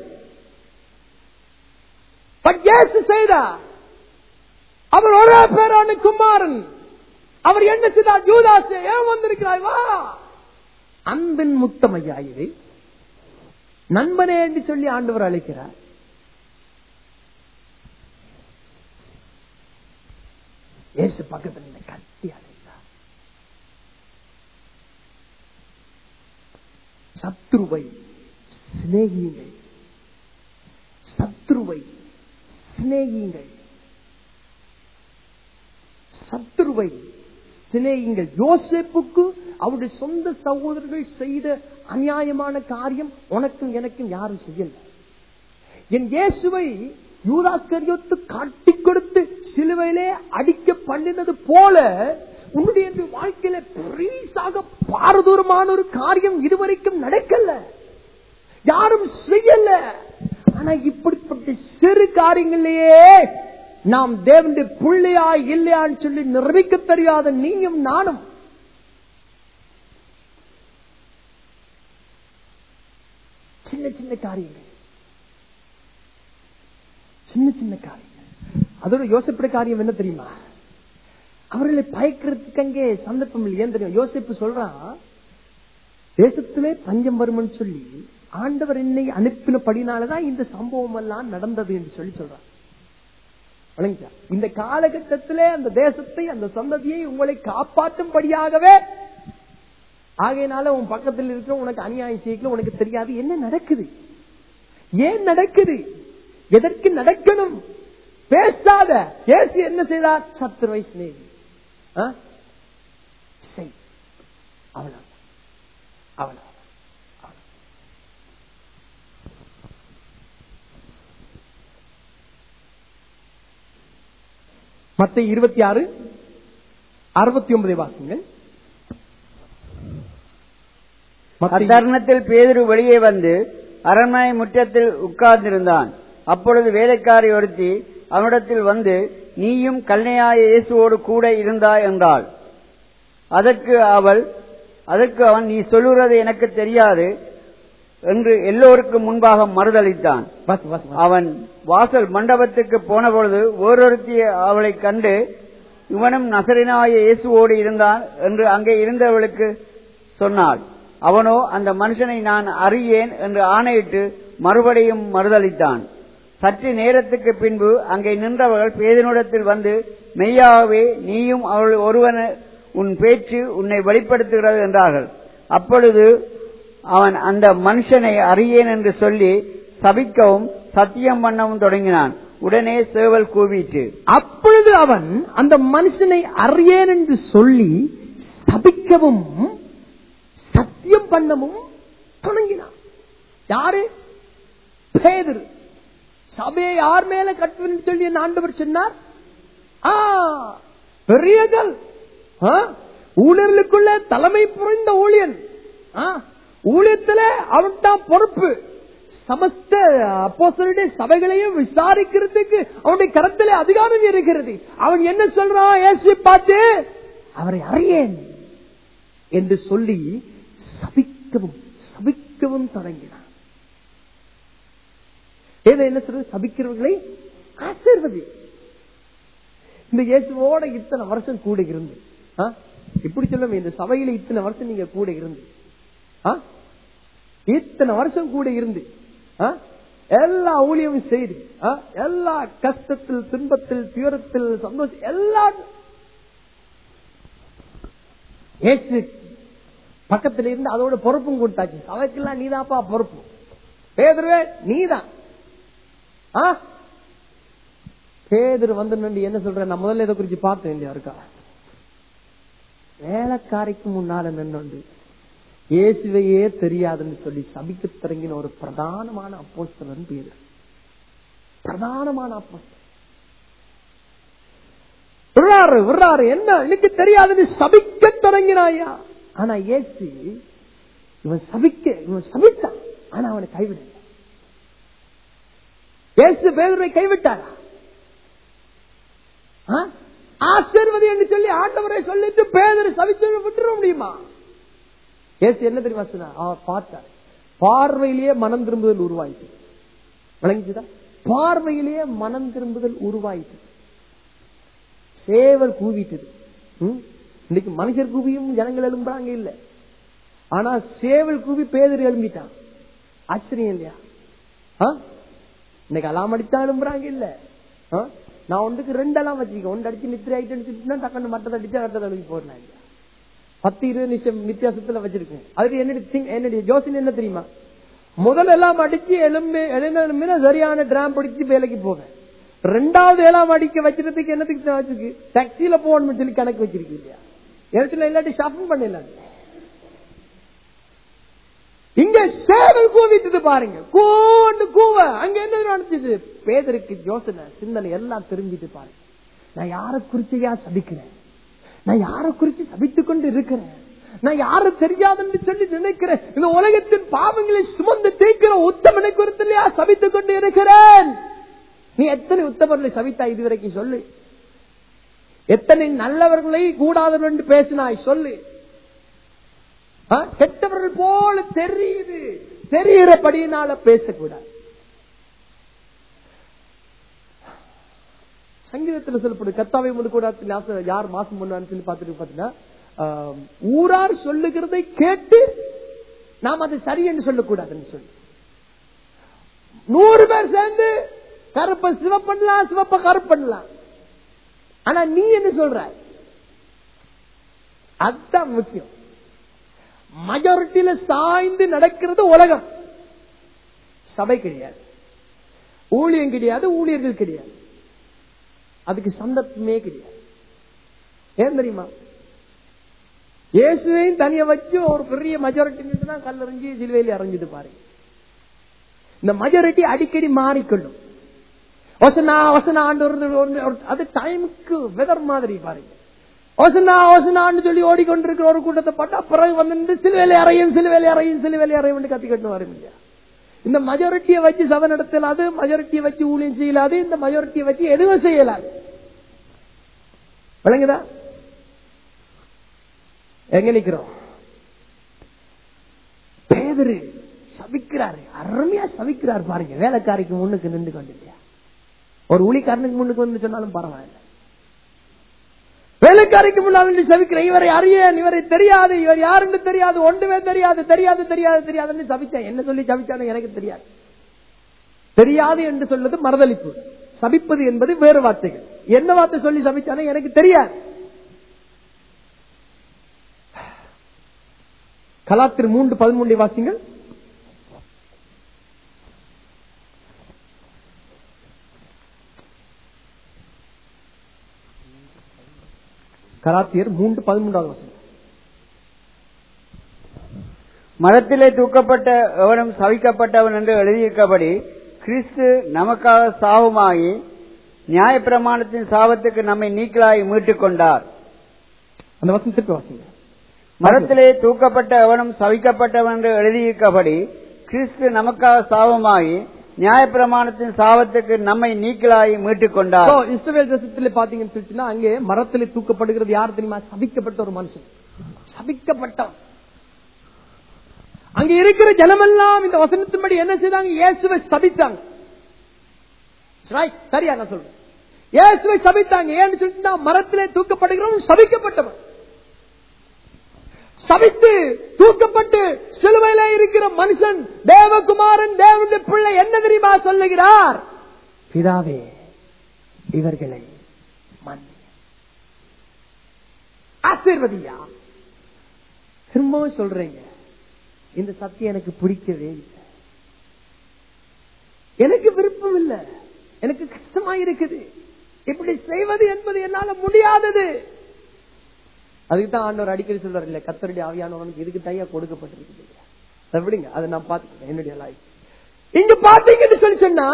பட் இயேசு செய்தார் அவர் ஒரே பேரான குமாரன் அவர் என்ன செய்தார் யூதாசே ஏன் வந்திருக்கிறாய் வா அன்பின் முத்தம் ஐயா இது நண்பனே என்று சொல்லி ஆண்டவர் அழைக்கிறார் இயேசு பக்கத்தில் நின்று கட்டி அழைத்தார் சத்ருவை சிநேகியுங்கள் சத்ருவை சிநேகியுங்கள் சத்ருவை சிநேகிங்கள் யோசேப்புக்கு அவருடைய சொந்த சகோதரர்கள் செய்த அநியாயமான காரியம் உனக்கும் எனக்கும் யாரும் செய்யல என் இயேசுவை யூதாஸ்கரியோத்து காட்டிக் கொடுத்து சிலுவையிலே அடிக்க பண்ணினது போல உன்னுடைய இந்த வாழ்க்கையில பெரிசாக பாரதூரமான ஒரு காரியம் இதுவரைக்கும் நடக்கல யாரும் செய்யல ஆனா இப்படிப்பட்ட சிறு காரியங்களிலேயே நாம் தேவனுடைய பிள்ளையா இல்லையான்னு சொல்லி நிரூபிக்க தெரியாத நீயும் நானும் சின்ன சின்ன காரியங்கள் சின்ன சின்ன காரியங்கள் அதோட யோசிப்பிட காரியம் என்ன தெரியுமா அவர்களை பயக்கிறதுக்கு அங்கே சந்தர்ப்பம் இல்லை ஏன் தெரியும் யோசிப்பு சொல்றான் தேசத்திலே பஞ்சம் வரும்னு சொல்லி ஆண்டவர் என்னை அனுப்பினபடினாலதான் இந்த சம்பவம் எல்லாம் நடந்தது என்று சொல்லி சொல்றான் வழங்கிச்சா? இந்த காலகட்டத்திலே அந்த தேசத்தை அந்த சந்ததியை உங்களை காப்பாற்றும்படியாகவே ஆகையினால உன் பக்கத்தில் இருக்கிற உனக்கு அநியாயம் செய்யல உனக்கு தெரியாது என்ன நடக்குது ஏன் நடக்குது எதற்கு நடக்கணும் பேசாத ஏசு என்ன செய்தார் சத்துருவை சிநேகி ஆ? செய் அவ்வளவு அவ்வளவு மத்த இருபத்தி ஆறு அறுபத்தி ஒன்பதை வாசிங்கள் மத்தேயு- அத்தருணத்தில் பேதுரு வெளியே வந்து அரண்மனை முற்றத்தில் உட்கார்ந்திருந்தான் அப்பொழுது வேலைக்காரி ஒருத்தி அவனிடத்தில் வந்து நீயும் கல்னையாய இயேசுவோடு கூட இருந்தாய் என்றாள் அதற்கு அவள் அதற்கு அவன் நீ சொல்லுகிறது எனக்கு தெரியாது என்று எல்லோருக்கும் முன்பாக மறுதளித்தான் வாசி, வாசி, வாசி. அவன் வாசல் மண்டபத்துக்கு போனபொழுது ஓரொருத்தி அவளைக் கண்டு இவனும் நசரினாய இயேசுவோடு இருந்தான் என்று அங்கே இருந்தவளுக்கு சொன்னாள் அவனோ அந்த மனுஷனை நான் அறியேன் என்று ஆணையிட்டு மறுபடியும் மறுதளித்தான் சற்று நேரத்துக்கு பின்பு அங்கே நின்றவர்கள் பேதினிடத்தில் வந்து மெய்யாகவே நீயும் அவள் ஒருவன் உன் பேச்சு உன்னை வெளிப்படுத்துகிறது என்றார்கள் அப்பொழுது அவன் அந்த மனுஷனை அறியேன் என்று சொல்லி சபிக்கவும் சத்தியம் பண்ணவும் தொடங்கினான் உடனே சேவல் கூவிட்டு அப்பொழுது அவன் அந்த மனுஷனை அறியேன் என்று சொல்லி சபிக்கவும் சத்தியம் பண்ணவும் தொடங்கினான் யாரு பேதுரு சபையை யார் மேல கட்டுவேன்னு சொல்லி என் ஆண்டவர் சொன்னார் ஆ, பெரியகள் ஆ, ஊழியர்களுக்குள்ள தலைமை புரிந்த ஊழியன் ஆ, ஊழியத்துல அவன் தான் பொறுப்பு சமஸ்த அப்போஸ்தலருடைய சபைகளையும் விசாரிக்கிறதுக்கு அவனுடைய கரத்திலே அதிகாரம் இருக்கிறது அவன் என்ன சொல்றான் இயேசுவை பார்த்து அவரை அறியேன் என்று சொல்லி சபிக்கவும் சபிக்கவும் தொடங்கினான் ஏதோ என்ன சொல்றது சபிக்கிறவர்களை ஆசீர்வதி இந்த இயேசுவோட இத்தனை வருஷம் கூட இருந்து ஆ? இப்படி சொல்லுங்க இந்த சபையில இத்தனை வருஷம் நீங்க கூட இருந்து ஆ? இத்தனை வருஷம் கூட இருந்து ஆ? எல்லா ஊழியமும் செய்து ஆ? எல்லா கஷ்டத்தில் துன்பத்தில் துயரத்தில் சந்தோஷம் எல்லா இயேசு பக்கத்துல இருந்து அதோட பொறுப்பும் கொடுத்தாச்சு சபைக்கெல்லாம் நீதாப்பா பொறுப்பு பேதுருவே நீதான் ஆ? பேதுரு வந்து நின்று என்ன சொல்ற நான் முதல்ல இதை குறிச்சு பார்த்து வேண்டியா இருக்கா வேலைக்காரிக்கு முன்னால நின்று இயேசுவையே தெரியாதுன்னு சொல்லி சபிக்க தொடங்கின ஒரு பிரதானமான அப்போஸ்தலன் பேரு பிரதானமான அப்போஸ்தலன் விடுறாரு விடுறாரு என்ன எனக்கு தெரியாதுன்னு சபிக்க தொடங்கினாயா ஆனா இயேசு இவன் சபிக்க இவன் சபித்தான் ஆனா அவனை கைவிடல இயேசு பேதுரை கைவிட்டாரா ஆ? ஆசீர்வதி என்று சொல்லி ஆண்டவரை சொல்லிட்டு பேதரை சவித்து விட்டுற முடியுமா இயேசு என்ன தெரியுமா சொன்னார் அவர் பார்த்தார் பார்வையிலேயே மனம் திரும்புதல் உருவாயிட்டு விளங்கிச்சுதா பார்வையிலேயே மனம் திரும்புதல் உருவாயிட்டு சேவல் கூவிட்டது ம்? இன்னைக்கு மனுஷர் கூவியும் ஜனங்கள் எழும்புறாங்க இல்ல ஆனா சேவல் கூவி பேதர் எழும்பிட்டான் ஆச்சரியம் இல்லையா ஆ? இன்னைக்கு அலாம் அடித்தா எழும்புறாங்க இல்ல ஆ? நான் ஒன்றுக்கு ரெண்டு அலாம் வச்சிருக்கேன் ஒன்று அடிச்சு நித்திரை ஆயிட்டு டக்குன்னு மட்டத்தை அடிச்சா அடுத்த தடவை போடலாம் இல்லையா பத்து இருபது நிமிஷம் வித்தியாசத்துல வச்சிருக்கேன் அதுக்கு என்னுடைய think- என்னுடைய யோசனை என்ன தெரியுமா முதல் எல்லாம் அடிச்சு எலும்பு எழுந்தினா சரியான டிராம் பிடிச்சு வேலைக்கு போவேன் ரெண்டாவது எல்லாம் அடிக்க வச்சிருக்கிறதுக்கு என்னத்துக்கு தான் வச்சிருக்கு டாக்ஸில போகணும்னு சொல்லி கணக்கு வச்சிருக்கு இல்லையா இடத்துல இல்லாட்டி ஷாப்பிங் பண்ணிடலாம் இங்க சேவல் கூவிட்டது பாருங்க கூண்டு கூவ அங்க என்ன நடந்தது பேதருக்கு யோசனை சிந்தனை எல்லாம் திரும்பிட்டு பாருங்க நான் யாரை குறிச்சையா சபிக்கிறேன் நான் யாரை குறிச்சு சபித்துக் கொண்டு இருக்கிறேன் நான் யாரு தெரியாதுன்னு சொல்லி நினைக்கிறேன் இந்த உலகத்தின் பாவங்களை சுமந்து தீர்க்கிற உத்தமனை குறித்து இல்லையா சபித்துக் கொண்டு இருக்கிறேன் நீ எத்தனை உத்தமர்களை சபித்தா இதுவரைக்கும் சொல்லு எத்தனை நல்லவர்களை கூடாதவர்கள் என்று பேசினாய் சொல்லு ஆ? கெட்டவர்கள் போல தெரியுது தெரிகிறபடியினால பேசக்கூடாது சங்கீதத்தில் சொல்லப்படுது கத்தாவை முன்னு கூட நாச- யார் மாசம் முன்னான்னு சொல்லி பார்த்துட்டு பாத்தீங்கன்னா ஆம், ஊரார் சொல்லுகிறதை கேட்டு நாம் அது சரி என்று சொல்லக்கூடாதுன்னு சொல்லி நூறு பேர் சேர்ந்து கருப்ப சிவப்பு பண்ணலாம் சிவப்ப கருப்பு பண்ணலாம் ஆனா நீ என்ன சொல்ற அதுதான் முக்கியம் மெஜாரிட்டியில சாய்ந்து நடக்கிறது உலகம் சபை கிடையாது ஊழியம் கிடையாது ஊழியர்கள் கிடையாது அதுக்கு சந்தர்ப்பமே கிடையாது ஏன் தெரியுமா இயேசுவையும் தனியா வச்சு ஒரு பெரிய மெஜாரிட்டி தான் கல்லறிஞ்சு சிலுவையில் இறங்கிட்டு பாருங்க இந்த மெஜாரிட்டி அடிக்கடி மாறிக்கொள்ளும் ஒசனா ஒசனா ஆண்டு ஒரு- ஒரு- ஒரு- அது டைமுக்கு வெதர் மாதிரி பாருங்க ஒசனா ஒசனான்னு சொல்லி ஓடிக்கொண்டிருக்கிற ஒரு கூட்டத்தை பார்த்தா பிறகு வந்து சிலுவையில அறையும் சிலுவையில அறையும் சிலுவையில அறையும் கத்தி கட்டு வரும் இல்லையா இந்த மெஜாரிட்டியை வச்சு சபை நடத்தலாது மெஜாரிட்டியை வச்சு ஊழியம் செய்யலாது இந்த மெஜாரிட்டியை வச்சு எதுவும் செய்யலாது விளங்குதா எங்க நிக்கிறோம் பேதரு சபிக்கிறாரு அருமையா சபிக்கிறார் பாருங்க வேலைக்காரிக்கு முன்னுக்கு நின்று கொண்டு இல்லையா ஒரு ஊழிக்காரனுக்கு முன்னுக்கு வந்து சொன்னாலும் பரவாயில்ல வேலைக்காரிக்கு முன்னால் நின்று சபிக்கிற இவரை அறியேன் இவரை தெரியாது இவர் யாருன்னு தெரியாது ஒன்றுமே தெரியாது தெரியாது தெரியாது தெரியாதுன்னு சபிச்சேன் என்ன சொல்லி சபிச்சானு எனக்கு தெரியாது தெரியாது என்று சொல்வது மறுதளிப்பு சபிப்பது என்பது வேறு வார்த்தைகள் என்ன வார்த்தை சொல்லி சபிச்சானே எனக்கு தெரியாது கலாத்திரு மூன்று பதிமூன்று வாசிங்கள் கலாத்தியர் மூன்று பதிமூன்றாவது வசனம் மரத்திலே தூக்கப்பட்ட எவனும் சவிக்கப்பட்டவன் என்று எழுதியிருக்கபடி கிறிஸ்து நமக்காக சாவுமாகி நியாயப்பிரமாணத்தின் சாபத்துக்கு நம்மை நீக்கலாய் மீட்டுக் கொண்டார் அந்த வசனம் திருப்பி வாசிங்க மரத்திலே தூக்கப்பட்ட எவனும் சவிக்கப்பட்டவன் என்று எழுதியிருக்கபடி கிறிஸ்து நமக்காக சாபமாகி நியாயப்பிரமாணத்தின் சாபத்துக்கு நம்மை நீக்கலாய் மீட்டுக் கொண்டார் So, இஸ்ரவேல் தேசத்துல பாத்தீங்கன்னு சொல்லிச்சுன்னா அங்கே மரத்திலே தூக்கப்படுகிறது யார் தெரியுமா சபிக்கப்பட்ட ஒரு மனுஷன் சபிக்கப்பட்டவன் அங்க இருக்கிற ஜனமெல்லாம் இந்த வசனத்தின்படி என்ன செய்தாங்க இயேசுவை சபித்தாங்க Right, சரியா நான் சொல்றேன் இயேசுவை சபித்தாங்க ஏன்னு சொல்லிட்டு மரத்திலே தூக்கப்படுகிறவன் சபிக்கப்பட்டவன் சபித்து தூக்கப்பட்டு சிலுவையில இருக்கிற மனுஷன் தேவகுமாரன் தேவனுடைய பிள்ளை என்ன தெரியுமா சொல்லுகிறார் பிதாவே இவர்களை மன்னி ஆசீர்வதியா திரும்பவும் சொல்றீங்க இந்த சத்தியம் எனக்கு பிடிக்கவே இல்லை எனக்கு விருப்பம் இல்லை எனக்கு கஷ்டமா இருக்குது இப்படி செய்வது என்பது என்னால முடியாதது அதுக்கு தான் ஆண்டவர் அடிக்கடி சொல்றாரு இல்ல கத்தருடைய ஆவியானவனுக்கு இதுக்கு தையா கொடுக்கப்பட்டிருக்கு அதை விடுங்க அதை நான் பார்த்துக்கிறேன் என்னுடைய லைஃப் இங்க பாத்தீங்கன்னு சொல்லி சொன்னா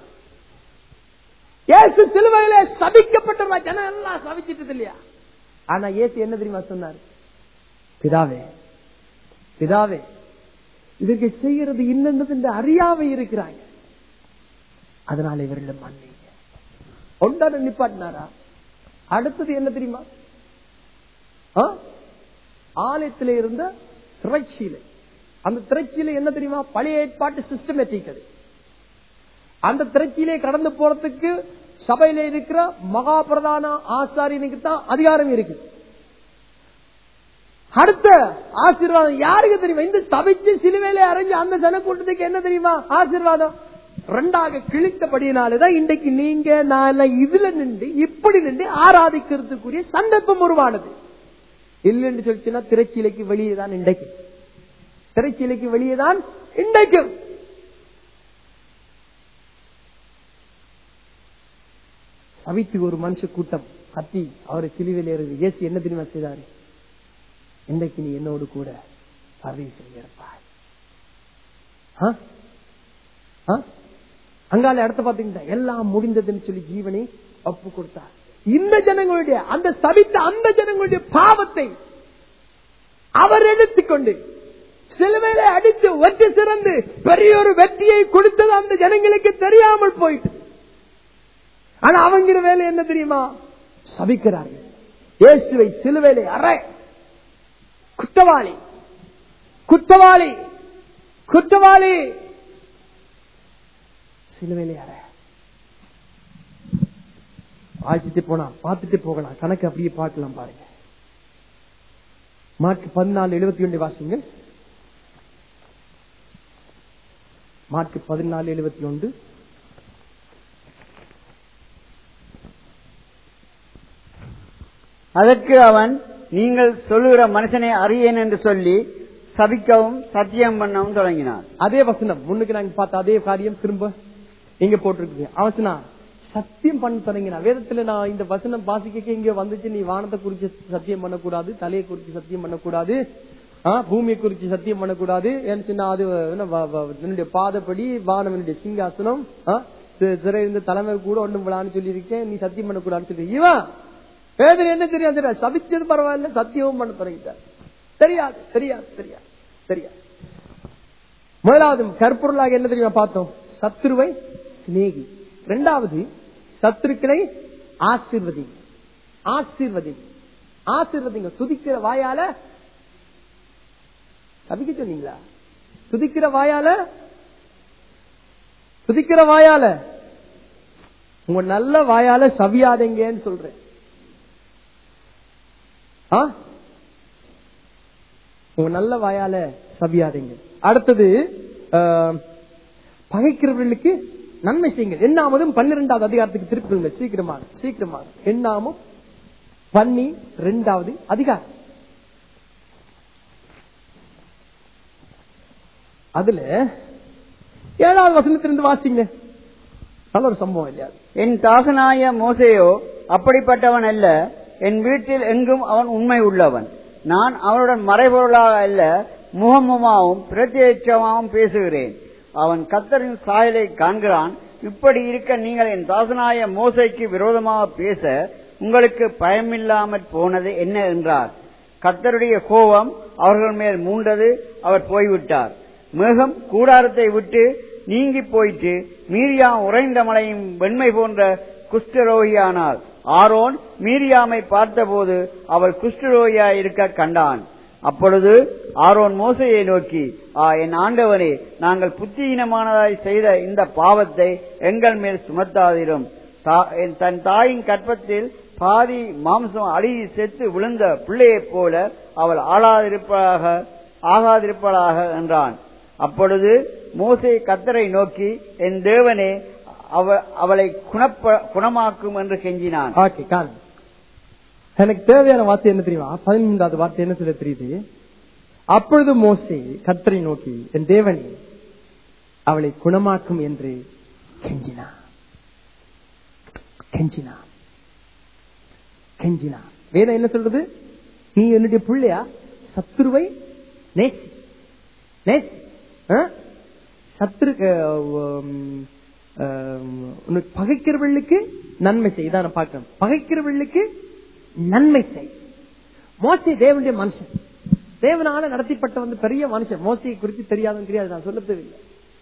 இயேசு சிலுவையில சபிக்கப்பட்ட ஜனம் எல்லாம் சபிச்சிட்டது இல்லையா ஆனா இயேசு என்ன தெரியுமா சொன்னார் பிதாவே பிதாவே இதற்கு செய்யறது இன்னது என்று அறியாம இருக்கிறாங்க அதனால இவர்களை மன்னிங்க ஒன்றான நிப்பாட்டினாரா அடுத்தது என்ன தெரியுமா ஆ? ஆலயத்திலே இருந்த திரைச்சீலை அந்த திரைச்சீலை என்ன தெரியுமா பழைய ஏற்பாட்டு சிஸ்டமேட்டிக் அது அந்த திரைச்சீலை கடந்து போறதுக்கு சபையில இருக்கிற மகா பிரதான ஆசாரியனுக்கு தான் அதிகாரம் இருக்கு அடுத்த ஆசீர்வாதம் யாருக்கு தெரியுமா இந்த சபைச்சு சிலுவையில அரைஞ்சு அந்த ஜனக்கூட்டத்துக்கு என்ன தெரியுமா ஆசீர்வாதம் ரெண்டாக கிழித்தபடியினாலதான் இன்றைக்கு நீங்க நான் எல்லாம் இதுல நின்று இப்படி நின்று ஆராதிக்கிறதுக்குரிய சந்தர்ப்பம் உருவானது இல்லைன்னு சொல்லிச்சுன்னா திரைச்சீலைக்கு வெளியே தான் இன்றைக்கு திரைச்சீலைக்கு வெளியே தான் இன்றைக்கும் சவித்து ஒரு மனுஷ கூட்டம் கத்தி அவரை சிலுவையில் ஏறுது இயேசு என்ன தெரியுமா செய்தாரு இன்றைக்கு நீ என்னோடு கூட பரதேசில் இருப்பாய் ஆ? ஆ? அங்கால இடத்த பாத்தீங்கன்னா எல்லாம் முடிந்ததுன்னு சொல்லி ஜீவனை ஒப்பு கொடுத்தார் இந்த ஜனங்களுடைய அந்த சபித்த அந்த ஜனங்களுடைய பாவத்தை அவர் எடுத்துக்கொண்டு சிலுவையில அடித்து வெற்றி சிறந்து பெரிய ஒரு வெற்றியை கொடுத்தது அந்த ஜனங்களுக்கு தெரியாமல் போயிட்டு ஆனா அவங்கிற வேலை என்ன தெரியுமா சபிக்கிறார்கள் இயேசுவை சிலுவையில அறை குற்றவாளி குற்றவாளி குற்றவாளி சிலுவையிலே அறை ஆய்ச்சிட்டு போனா பார்த்துட்டு போகலாம் கணக்கு அப்படியே பார்க்கலாம் பாருங்க மார்க் பதினாலு எழுபத்தி ஒன்று வாசிங்க மார்க் பதினாலு எழுபத்தி ஒன்று அதற்கு அவன் நீங்கள் சொல்லுகிற மனுஷனை அறியேன் என்று சொல்லி சபிக்கவும் சத்தியம் பண்ணவும் தொடங்கினார் அதே வசனம் முன்னுக்கு நாங்க பார்த்த அதே காரியம் திரும்ப இங்க போட்டிருக்கு அவன் சொன்னா, சத்தியம் பண்ண தொடங்கினா வேதத்துல நான் இந்த வசனம் வாசிக்க இங்க வந்துச்சு நீ வானத்தை குறிச்சு சத்தியம் பண்ணக்கூடாது தலையை குறிச்சு சத்தியம் பண்ணக்கூடாது ஆ, பூமியை குறிச்சு சத்தியம் பண்ணக்கூடாது ஏன்னு சொன்னா அது என்ன, வ- வ- என்னுடைய பாதப்படி வானம் என்னுடைய சிங்காசனம் ஆ, சி- சிறை இருந்த தலைமை கூட ஒண்ணும் விழான்னு சொல்லியிருக்கேன் நீ சத்தியம் பண்ணக்கூடாதுன்னு சொல்லி இவன் வேதனை என்ன தெரியாது தெரியாது சபிச்சது பரவாயில்ல சத்தியமும் பண்ண தொடங்கிட்டார் தெரியாது தெரியாது தெரியாது தெரியாது முதலாவது கற்பொருளாக என்ன தெரியுமா பார்த்தோம் சத்ருவை சிநேகி இரண்டாவது சத்துருக்களை ஆசீர்வதி ஆசீர்வதி ஆசீர்வதிங்க துதிக்கிற வாயால சபிக்க சொன்னீங்களா துதிக்கிற வாயால துதிக்கிற வாயால உங்க நல்ல வாயால சவியாதீங்கன்னு சொல்றேன் ஆ? உங்க நல்ல வாயால சவியாதீங்க அடுத்தது ஆ, பகைக்கிறவர்களுக்கு நன்மை செய்யுங்கள் எண்ணாமதும் பன்னிரெண்டாவது அதிகாரத்துக்கு திருப்பிடுங்க சீக்கிரமாக சீக்கிரமாக எண்ணாமும் பன்னி ரெண்டாவது அதிகாரம் அதுல ஏழாவது வசனத்திலிருந்து வாசிங்க நல்ல ஒரு சம்பவம் இல்லையா அது? என் தாசனாய மோசேயோ அப்படிப்பட்டவன் அல்ல என் வீட்டில் எங்கும் அவன் உண்மை உள்ளவன் நான் அவனுடன் மறைபொருளாக அல்ல முகமுமாவும் பிரத்யட்சமாகவும் பேசுகிறேன் அவன் கத்தரின் சாயலை காண்கிறான் இப்படி இருக்க நீங்கள் என் தாசனாய மோசைக்கு விரோதமாக பேச உங்களுக்கு பயமில்லாமற் போனது என்ன என்றார் கர்த்தருடைய கோபம் அவர்கள் மேல் மூண்டது அவர் போய்விட்டார் மேகம் கூடாரத்தை விட்டு நீங்கி போயிட்டு மீரியாம் உறைந்த மலையும் வெண்மை போன்ற குஷ்டரோகியானாள் ஆரோன் மீரியாமை பார்த்தபோது அவள் குஷ்டரோகியா இருக்க கண்டான் அப்பொழுது ஆரோன் மோசையை நோக்கி ஆ என் ஆண்டவனே நாங்கள் புத்தியீனமானதாய் செய்த இந்த பாவத்தை எங்கள் மேல் சுமத்தாதிரும் தா- என் தன் தாயின் கற்பத்தில் பாதி மாம்சம் அழுகி செத்து விழுந்த பிள்ளையைப் போல அவள் ஆளாதிருப்பதாக ஆகாதிருப்பதாக என்றான் அப்பொழுது மோசே கத்தரை நோக்கி என் தேவனே அவ- அவளை குணப்ப குணமாக்கும் என்று கெஞ்சினான் ஓகே காண எனக்கு தேவையான வார்த்தை என்ன தெரியுமா பதிமூன்றாவது வார்த்தை என்ன சொல்ல தெரியுது அப்பொழுது மோசே கர்த்தரை நோக்கி என் தேவனே அவளை குணமாக்கும் என்று கெஞ்சினா கெஞ்சினா கெஞ்சினா வேதம் என்ன சொல்றது நீ என்னுடைய பிள்ளையா சத்துருவை நேசி நேசி ஆ? சத்துரு அஹ், உம், அஹ், உனக்கு பகைக்கிறவர்களுக்கு நன்மை செய் இதான் நான் பார்க்கிறேன் பகைக்கிறவர்களுக்கு நன்மை செய் மோசே தேவனுடைய மனுஷன் தேவனால நடத்திப்பட்ட வந்து பெரிய மனுஷன் மோசையை குறித்து தெரியாதுன்னு தெரியாது நான் சொல்ல தேவையில்லை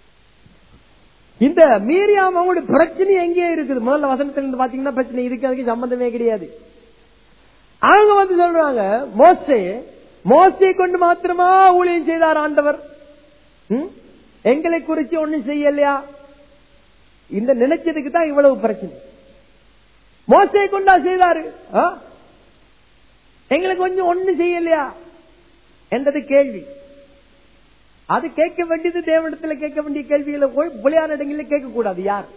இந்த மீறியாம அவங்களுடைய பிரச்சனை எங்கேயே இருக்குது முதல்ல வசனத்துல இருந்து பாத்தீங்கன்னா பிரச்சனை இருக்கு அதுக்கு சம்பந்தமே கிடையாது அவங்க வந்து சொல்றாங்க மோசே மோசை கொண்டு மாத்திரமா ஊழியம் செய்தார் ஆண்டவர் ம்? எங்களை குறிச்சு ஒண்ணும் செய்யலையா இந்த நினைச்சதுக்கு தான் இவ்வளவு பிரச்சனை மோசை கொண்டா செய்தாரு ஆ? எங்களுக்கு கொஞ்சம் ஒண்ணு செய்யலையா என்றது கேள்வி அது கேட்க வேண்டியது தேவனிடத்துல கேட்க வேண்டிய கேள்விகளை போய் புலியான இடங்களில் கேட்க கூடாது யார்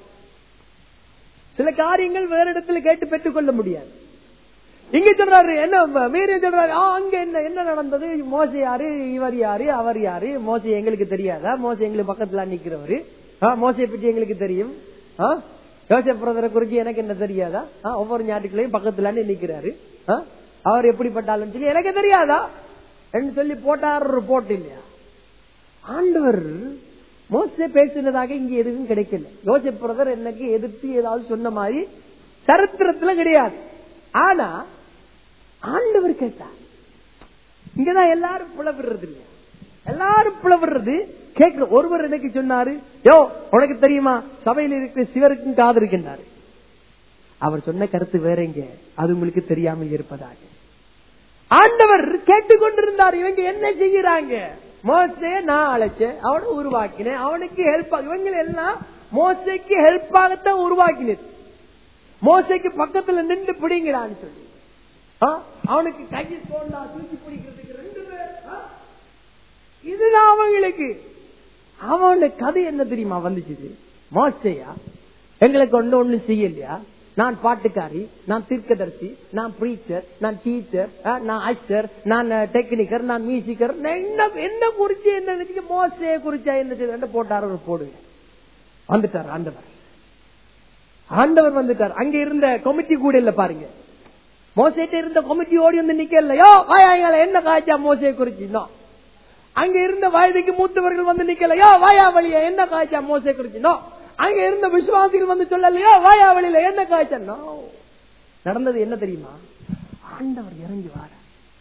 சில காரியங்கள் வேற இடத்துல கேட்டு பெற்றுக் கொள்ள முடியாது இங்க சொல்றாரு என்ன மீறி சொல்றாரு ஆ, அங்க என்ன என்ன நடந்தது மோசை யாரு இவர் யாரு அவர் யாரு மோசை எங்களுக்கு தெரியாதா மோசை எங்களுக்கு பக்கத்துல நிக்கிறவரு ஆ, மோசையை பற்றி எங்களுக்கு தெரியும் ஆ, யோசேப் பிரதரை குறிச்சு எனக்கு என்ன தெரியாதா ஆ, ஒவ்வொரு ஞாயிற்றுக்கிழையும் பக்கத்துல நிக்கிறாரு ஆ, அவர் எப்படிப்பட்டாலும் சொல்லி எனக்கு தெரியாதா என்று சொல்லி போட்டார் ஒரு போட்டு இல்லையா ஆண்டவர் மோசே பேசினதாக இங்க எதுவும் கிடைக்கல யோசேப் பிரதர் எனக்கு எதிர்த்து ஏதாவது சொன்ன மாதிரி சரித்திரத்துல கிடையாது ஆனா ஆண்டவர் கேட்டார் இங்கதான் எல்லாரும் புலவிடுறது இல்லையா எல்லாரும் புலவிடுறது கேட்கிற ஒருவர் எனக்கு சொன்னாரு யோ உனக்கு தெரியுமா சபையில் இருக்கிற சிவருக்கும் காது இருக்கின்றாரு அவர் சொன்ன கருத்து வேறங்க அது உங்களுக்கு தெரியாமல் இருப்பதாக ஆண்டவர் கேட்டுக்கொண்டிருந்தார் இவங்க என்ன செய்கிறாங்க மோசைய நான் அழைச்சேன் அவனை உருவாக்கினேன் அவனுக்கு ஹெல்ப் இவங்க எல்லாம் மோசைக்கு ஹெல்ப்பாகத்தான் உருவாக்கினது மோசைக்கு பக்கத்துல நின்று பிடிங்கிறான்னு சொல்லி ஆ? அவனுக்கு கையை சோண்டா தூக்கி பிடிக்கிறதுக்கு ரெண்டு பேர் ஆ? இதுதான் அவங்களுக்கு அவனுடைய கதை என்ன தெரியுமா வந்துச்சு மோசையா எங்களுக்கு ஒண்ணு ஒண்ணு செய்யலையா நான் பாட்டுக்காரி நான் தீர்க்கதரிசி நான் பிரீச்சர் நான் டீச்சர் நான் அஷர் நான் டெக்னிக்கர் நான் மியூசிக்கர் நான் என்ன என்ன குறிச்சு என்ன நினைச்சு மோசைய குறிச்சா என்ன செய்ய போட்டார் ஒரு போடுங்க வந்துட்டார் ஆண்டவர் ஆண்டவர் வந்துட்டார் அங்க இருந்த கமிட்டி கூட இல்ல பாருங்க மோசைட்ட இருந்த கமிட்டி ஓடி வந்து நிக்கலையோ வாயாங்கள என்ன காய்ச்சா மோசையை குறிச்சு அங்க இருந்த வயதுக்கு மூத்தவர்கள் வந்து நிக்கலையோ வாயா வழியா என்ன காய்ச்சா மோசை குறிச்சினோ அங்க இருந்த விசுவாசிகள் வந்து சொல்லலையோ வாயா வழியில என்ன காய்ச்சா நடந்தது என்ன தெரியுமா ஆண்டவர் இறங்கி வார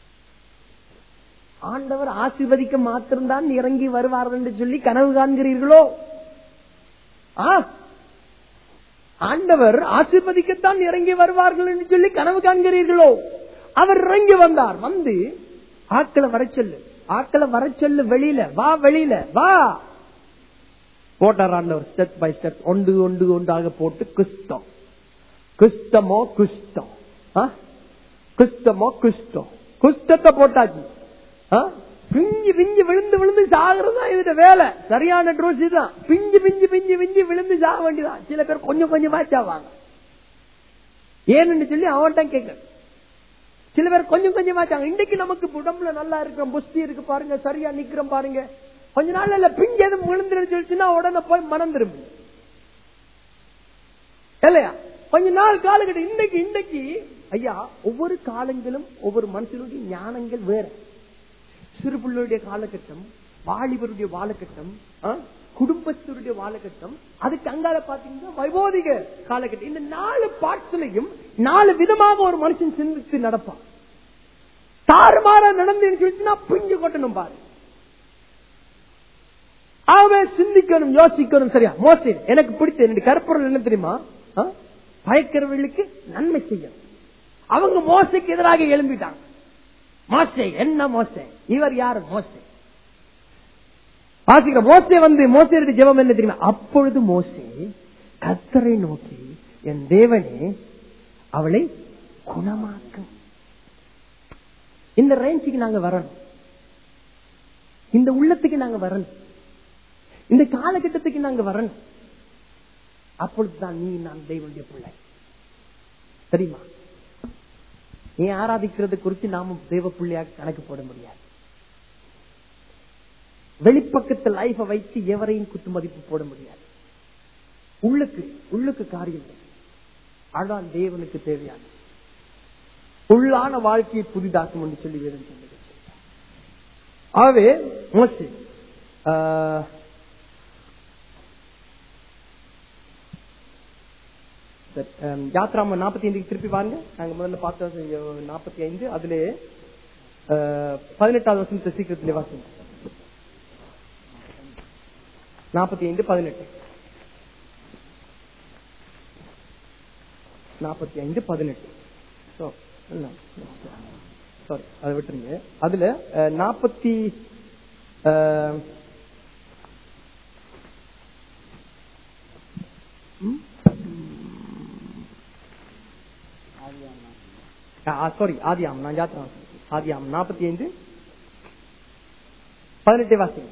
ஆண்டவர் ஆசீர்வதிக்க மாத்திரம்தான் இறங்கி வருவார்கள் என்று சொல்லி கனவு காண்கிறீர்களோ ஆ ஆண்டவர் ஆசீர்வதிக்கத்தான் இறங்கி வருவார்கள் என்று சொல்லி கனவு காண்கிறீர்களோ அவர் இறங்கி வந்தார் வந்து ஆட்களை வர சொல்லு ஆட்களை வர சொல்லு வெளியில வா வெளியில வா போட்டார் ஆண்டவர் ஸ்டெப் பை ஸ்டெப் ஒன்று ஒன்று ஒன்றாக போட்டு குஷ்டம் குஷ்டமோ குஷ்டம் ஆ? குஷ்டமோ குஷ்டம் குஷ்டத்தை போட்டாச்சு ஆ? பிஞ்சு பிஞ்சு விழுந்து விழுந்து சாகுறதா இதுட வேலை சரியான ட்ரோஸ் தான் பிஞ்சு பிஞ்சு பிஞ்சு பிஞ்சு விழுந்து சாக வேண்டியதான் சில பேர் கொஞ்சம் கொஞ்சமா சாவாங்க ஏன்னு சொல்லி அவன்கிட்ட கேட்க சில பேர் கொஞ்சம் கொஞ்சமா சாங்க இன்னைக்கு நமக்கு உடம்புல நல்லா இருக்கிறோம் புஷ்டி இருக்கு பாருங்க சரியா நிக்கிறோம் பாருங்க கொஞ்ச நாள் இல்ல பிஞ்சு எதுவும் விழுந்துருன்னு சொல்லிச்சுன்னா உடனே போய் மனம் திரும்பு இல்லையா கொஞ்ச நாள் காலகட்டம் இன்னைக்கு இன்னைக்கு ஐயா ஒவ்வொரு காலங்களும் ஒவ்வொரு மனுஷனுடைய ஞானங்கள் வேற சிறு பிள்ளையுடைய காலகட்டம் வாலிபருடைய வாழக்கட்டம் ஆ? குடும்பத்தினுடைய வாழக்கட்டம் அதுக்கு அங்கால பாத்தீங்கன்னா வைபோதிக காலகட்டம் இந்த நாலு பார்ட்ஸ்லயும் நாலு விதமாக ஒரு மனுஷன் சிந்தித்து நடப்பான் தாறுமாறா நடந்துன்னு சொல்லிச்சுன்னா பிஞ்சு கொட்டணும் பாரு ஆகவே சிந்திக்கணும் யோசிக்கணும் சரியா மோசே எனக்கு பிடித்த என்னுடைய கருப்பொருள் என்ன தெரியுமா ஆ? பயக்கிறவர்களுக்கு நன்மை செய்யணும் அவங்க மோசைக்கு எதிராக எழும்பிட்டாங்க மோசே என்ன மோசே இவர் யாரு மோசே வாசிக்கிற மோசே வந்து மோசையுடைய ஜெபம் என்ன தெரியுமா அப்பொழுது மோசே கத்தரை நோக்கி என் தேவனே அவளை குணமாக்கும் இந்த ரேஞ்சுக்கு நாங்க வரணும் இந்த உள்ளத்துக்கு நாங்க வரணும் இந்த காலகட்டத்துக்கு நாங்க வரணும் அப்பொழுதுதான் நீ நான் தெய்வனுடைய பிள்ளை தெரியுமா நீ ஆராதிக்கிறது குறித்து நாமும் தெய்வ பிள்ளையாக கணக்கு போட முடியாது வெளிப்பக்கத்து லைஃப வைத்து எவரையும் குத்து மதிப்பு போட முடியாது உள்ளுக்கு உள்ளுக்கு காரியம் அதான் தேவனுக்கு தேவையான உள்ளான வாழ்க்கையை புதிதாக்கும் என்று சொல்லி வேதம் சொல்லுகிறது ஆகவே மோசே ஆஹ், சரி, ஆம், யாத்ராம நாற்பத்தி ஐந்துக்கு திருப்பி வாங்க நாங்க முதல்ல பார்த்தோம் நாற்பத்தி ஐந்து அதுல ஆஹ், பதினெட்டாவது வருஷம் சீக்கிரத்திலே வாசிங்க நாற்பத்தி ஐந்து பதினெட்டு நாற்பத்தி ஐந்து பதினெட்டு சாரி அதை விட்டுருங்க அதுல அஹ், நாற்பத்தி அஹ், ம்? சாரி ஆதியாம் நான் ஜாத்திரம் ஆதியாம் நாற்பத்தி ஐந்து பதினெட்டு வாசிங்க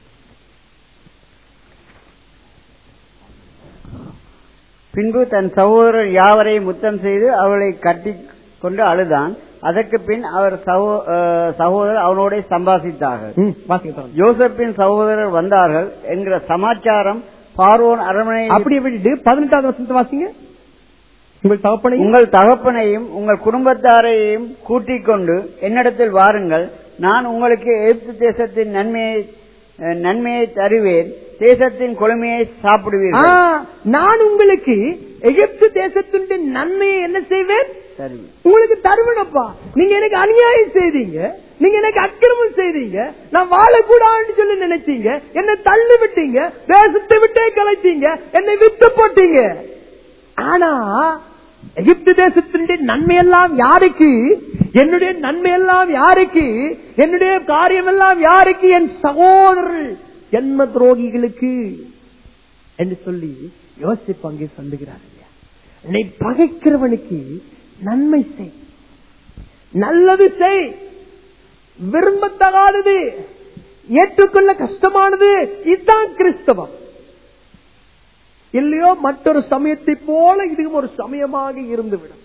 பின்பு தன் சகோதரர் யாவரையும் முத்தம் செய்து அவளை கட்டி கொண்டு அழுதான் அதற்கு பின் அவர் சகோ- அஹ் சகோதரர் அவனோட சம்பாசித்தார்கள் ம், வாசிங்க தொடர்ந்து. யோசப்பின் சகோதரர் வந்தார்கள் என்கிற சமாச்சாரம் பார்வோன் அரண்மனை அப்படியே விட்டுட்டு பதினெட்டாவது வருஷத்தை வாசிங்க உங்கள் தகப்பனை உங்கள் தகப்பனையும் உங்கள் குடும்பத்தாரையும் கூட்டிக் கொண்டு என்னிடத்தில் வாருங்கள் நான் உங்களுக்கு எகிப்து தேசத்தின் நன்மையை அஹ், நன்மையை தருவேன் தேசத்தின் கொழுமையை சாப்பிடுவீர்கள் நான் உங்களுக்கு எகிப்து தேசத்துடைய நன்மையை என்ன செய்வேன் தருவேன் உங்களுக்கு தருவனப்பா நீங்க எனக்கு அநியாயம் செய்தீங்க நீங்க எனக்கு அக்கிரமம் செய்தீங்க நான் வாழக்கூடாதுன்னு சொல்லி நினைச்சீங்க என்னை தள்ளி விட்டீங்க தேசத்தை விட்டே கலைச்சீங்க என்னை வித்து போட்டீங்க ஆனா எகிப்து தேசத்தினுடைய நன்மையெல்லாம் யாருக்கு என்னுடைய நன்மையெல்லாம் யாருக்கு என்னுடைய காரியம் எல்லாம் யாருக்கு என் சகோதரர்கள் ஜென்ம துரோகிகளுக்கு என்று சொல்லி யோசிப்பு அங்கே சொல்லுகிறார் இல்லையா? என்னை பகைக்கிறவனுக்கு நன்மை செய் நல்லது செய் விரும்பத்தகாதது ஏற்றுக்கொள்ள கஷ்டமானது இதுதான் கிறிஸ்தவம் இல்லையோ மற்றொரு சமயத்தை போல இதுவும் ஒரு சமயமாக இருந்துவிடும்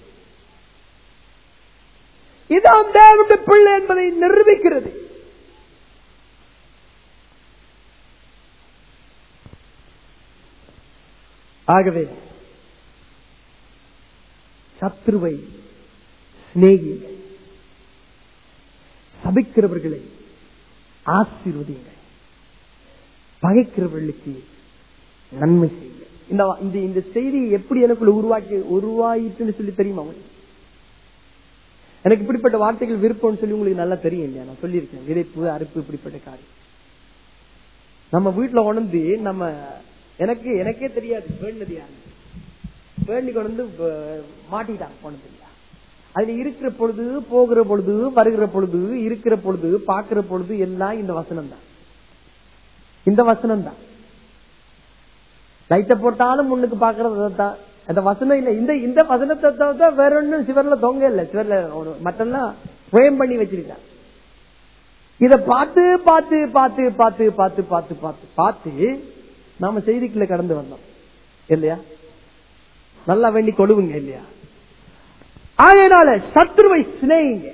இதான் தேவனுடைய பிள்ளை என்பதை நிரூபிக்கிறது ஆகவே சத்ருவை சிநேகியுங்கள் சபிக்கிறவர்களை ஆசீர்வதியுங்கள் பகைக்கிறவர்களுக்கு நன்மை செய்யுங்கள் இந்த இந்த இந்த செய்தியை எப்படி எனக்குள்ள உருவாக்கி உருவாயிட்டுன்னு சொல்லி தெரியுமா உங்களுக்கு எனக்கு இப்படிப்பட்ட வார்த்தைகள் விருப்பம்னு சொல்லி உங்களுக்கு நல்லா தெரியும் இல்லையா நான் சொல்லியிருக்கேன் விதைப்பு அறுப்பு இப்படிப்பட்ட காரியம் நம்ம வீட்டுல உணர்ந்து நம்ம எனக்கு எனக்கே தெரியாது வேண்டது யாரு வேண்டி கொண்டு மாட்டிட்டாங்க போனது இல்லையா அதுல இருக்கிற பொழுது போகிற பொழுது வருகிற பொழுது இருக்கிற பொழுது பாக்குற பொழுது எல்லாம் இந்த வசனம் தான் இந்த வசனம் தான் லைட்டை போட்டாலும் முன்னுக்கு பாக்குறது தான் அந்த வசனம் இல்ல இந்த இந்த வசனத்தை தவிர்த்தா வேற ஒண்ணும் சிவர்ல தொங்க இல்ல சிவர்ல ஒரு மற்றெல்லாம் புயம் பண்ணி வச்சிருக்காங்க இத பார்த்து பார்த்து பார்த்து பார்த்து பார்த்து பார்த்து பார்த்து பார்த்து நாம செய்திக்குள்ள கடந்து வந்தோம் இல்லையா நல்லா வேண்டி கொழுவுங்க இல்லையா ஆகையினால சத்ருவை சிநேகிங்க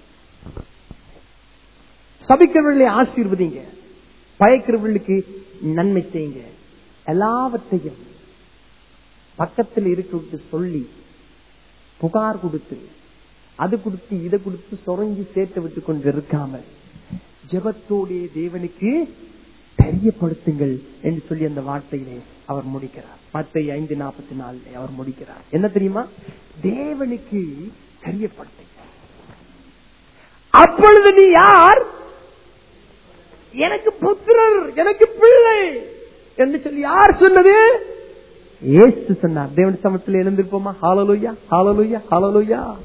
சபிக்கிறவர்களை ஆசீர்வதிங்க பயக்கிறவர்களுக்கு நன்மை செய்யுங்க எல்லாவற்றையும் பக்கத்தில் இருக்கிறது சொல்லி புகார் கொடுத்து அது கொடுத்து இதை கொடுத்து சொரஞ்சி சேர்த்து விட்டு கொண்டு இருக்காம ஜெபத்தோடைய தேவனுக்கு தெரியப்படுத்துங்கள் என்று சொல்லி அந்த வார்த்தையிலே அவர் முடிக்கிறார் மத்தை ஐந்து நாற்பத்தி நாலுல அவர் முடிக்கிறார் என்ன தெரியுமா தேவனுக்கு தெரியப்படுத்துங்க அப்பொழுது நீ யார் எனக்கு புத்திரர் எனக்கு பிள்ளை என்று சொல்லி யார் சொன்னது ஏசு சொன்னார் தேவன் சமத்தில் எழுந்திருப்போமா ஹாலலுயா ஹாலலுயா ஹாலலுயா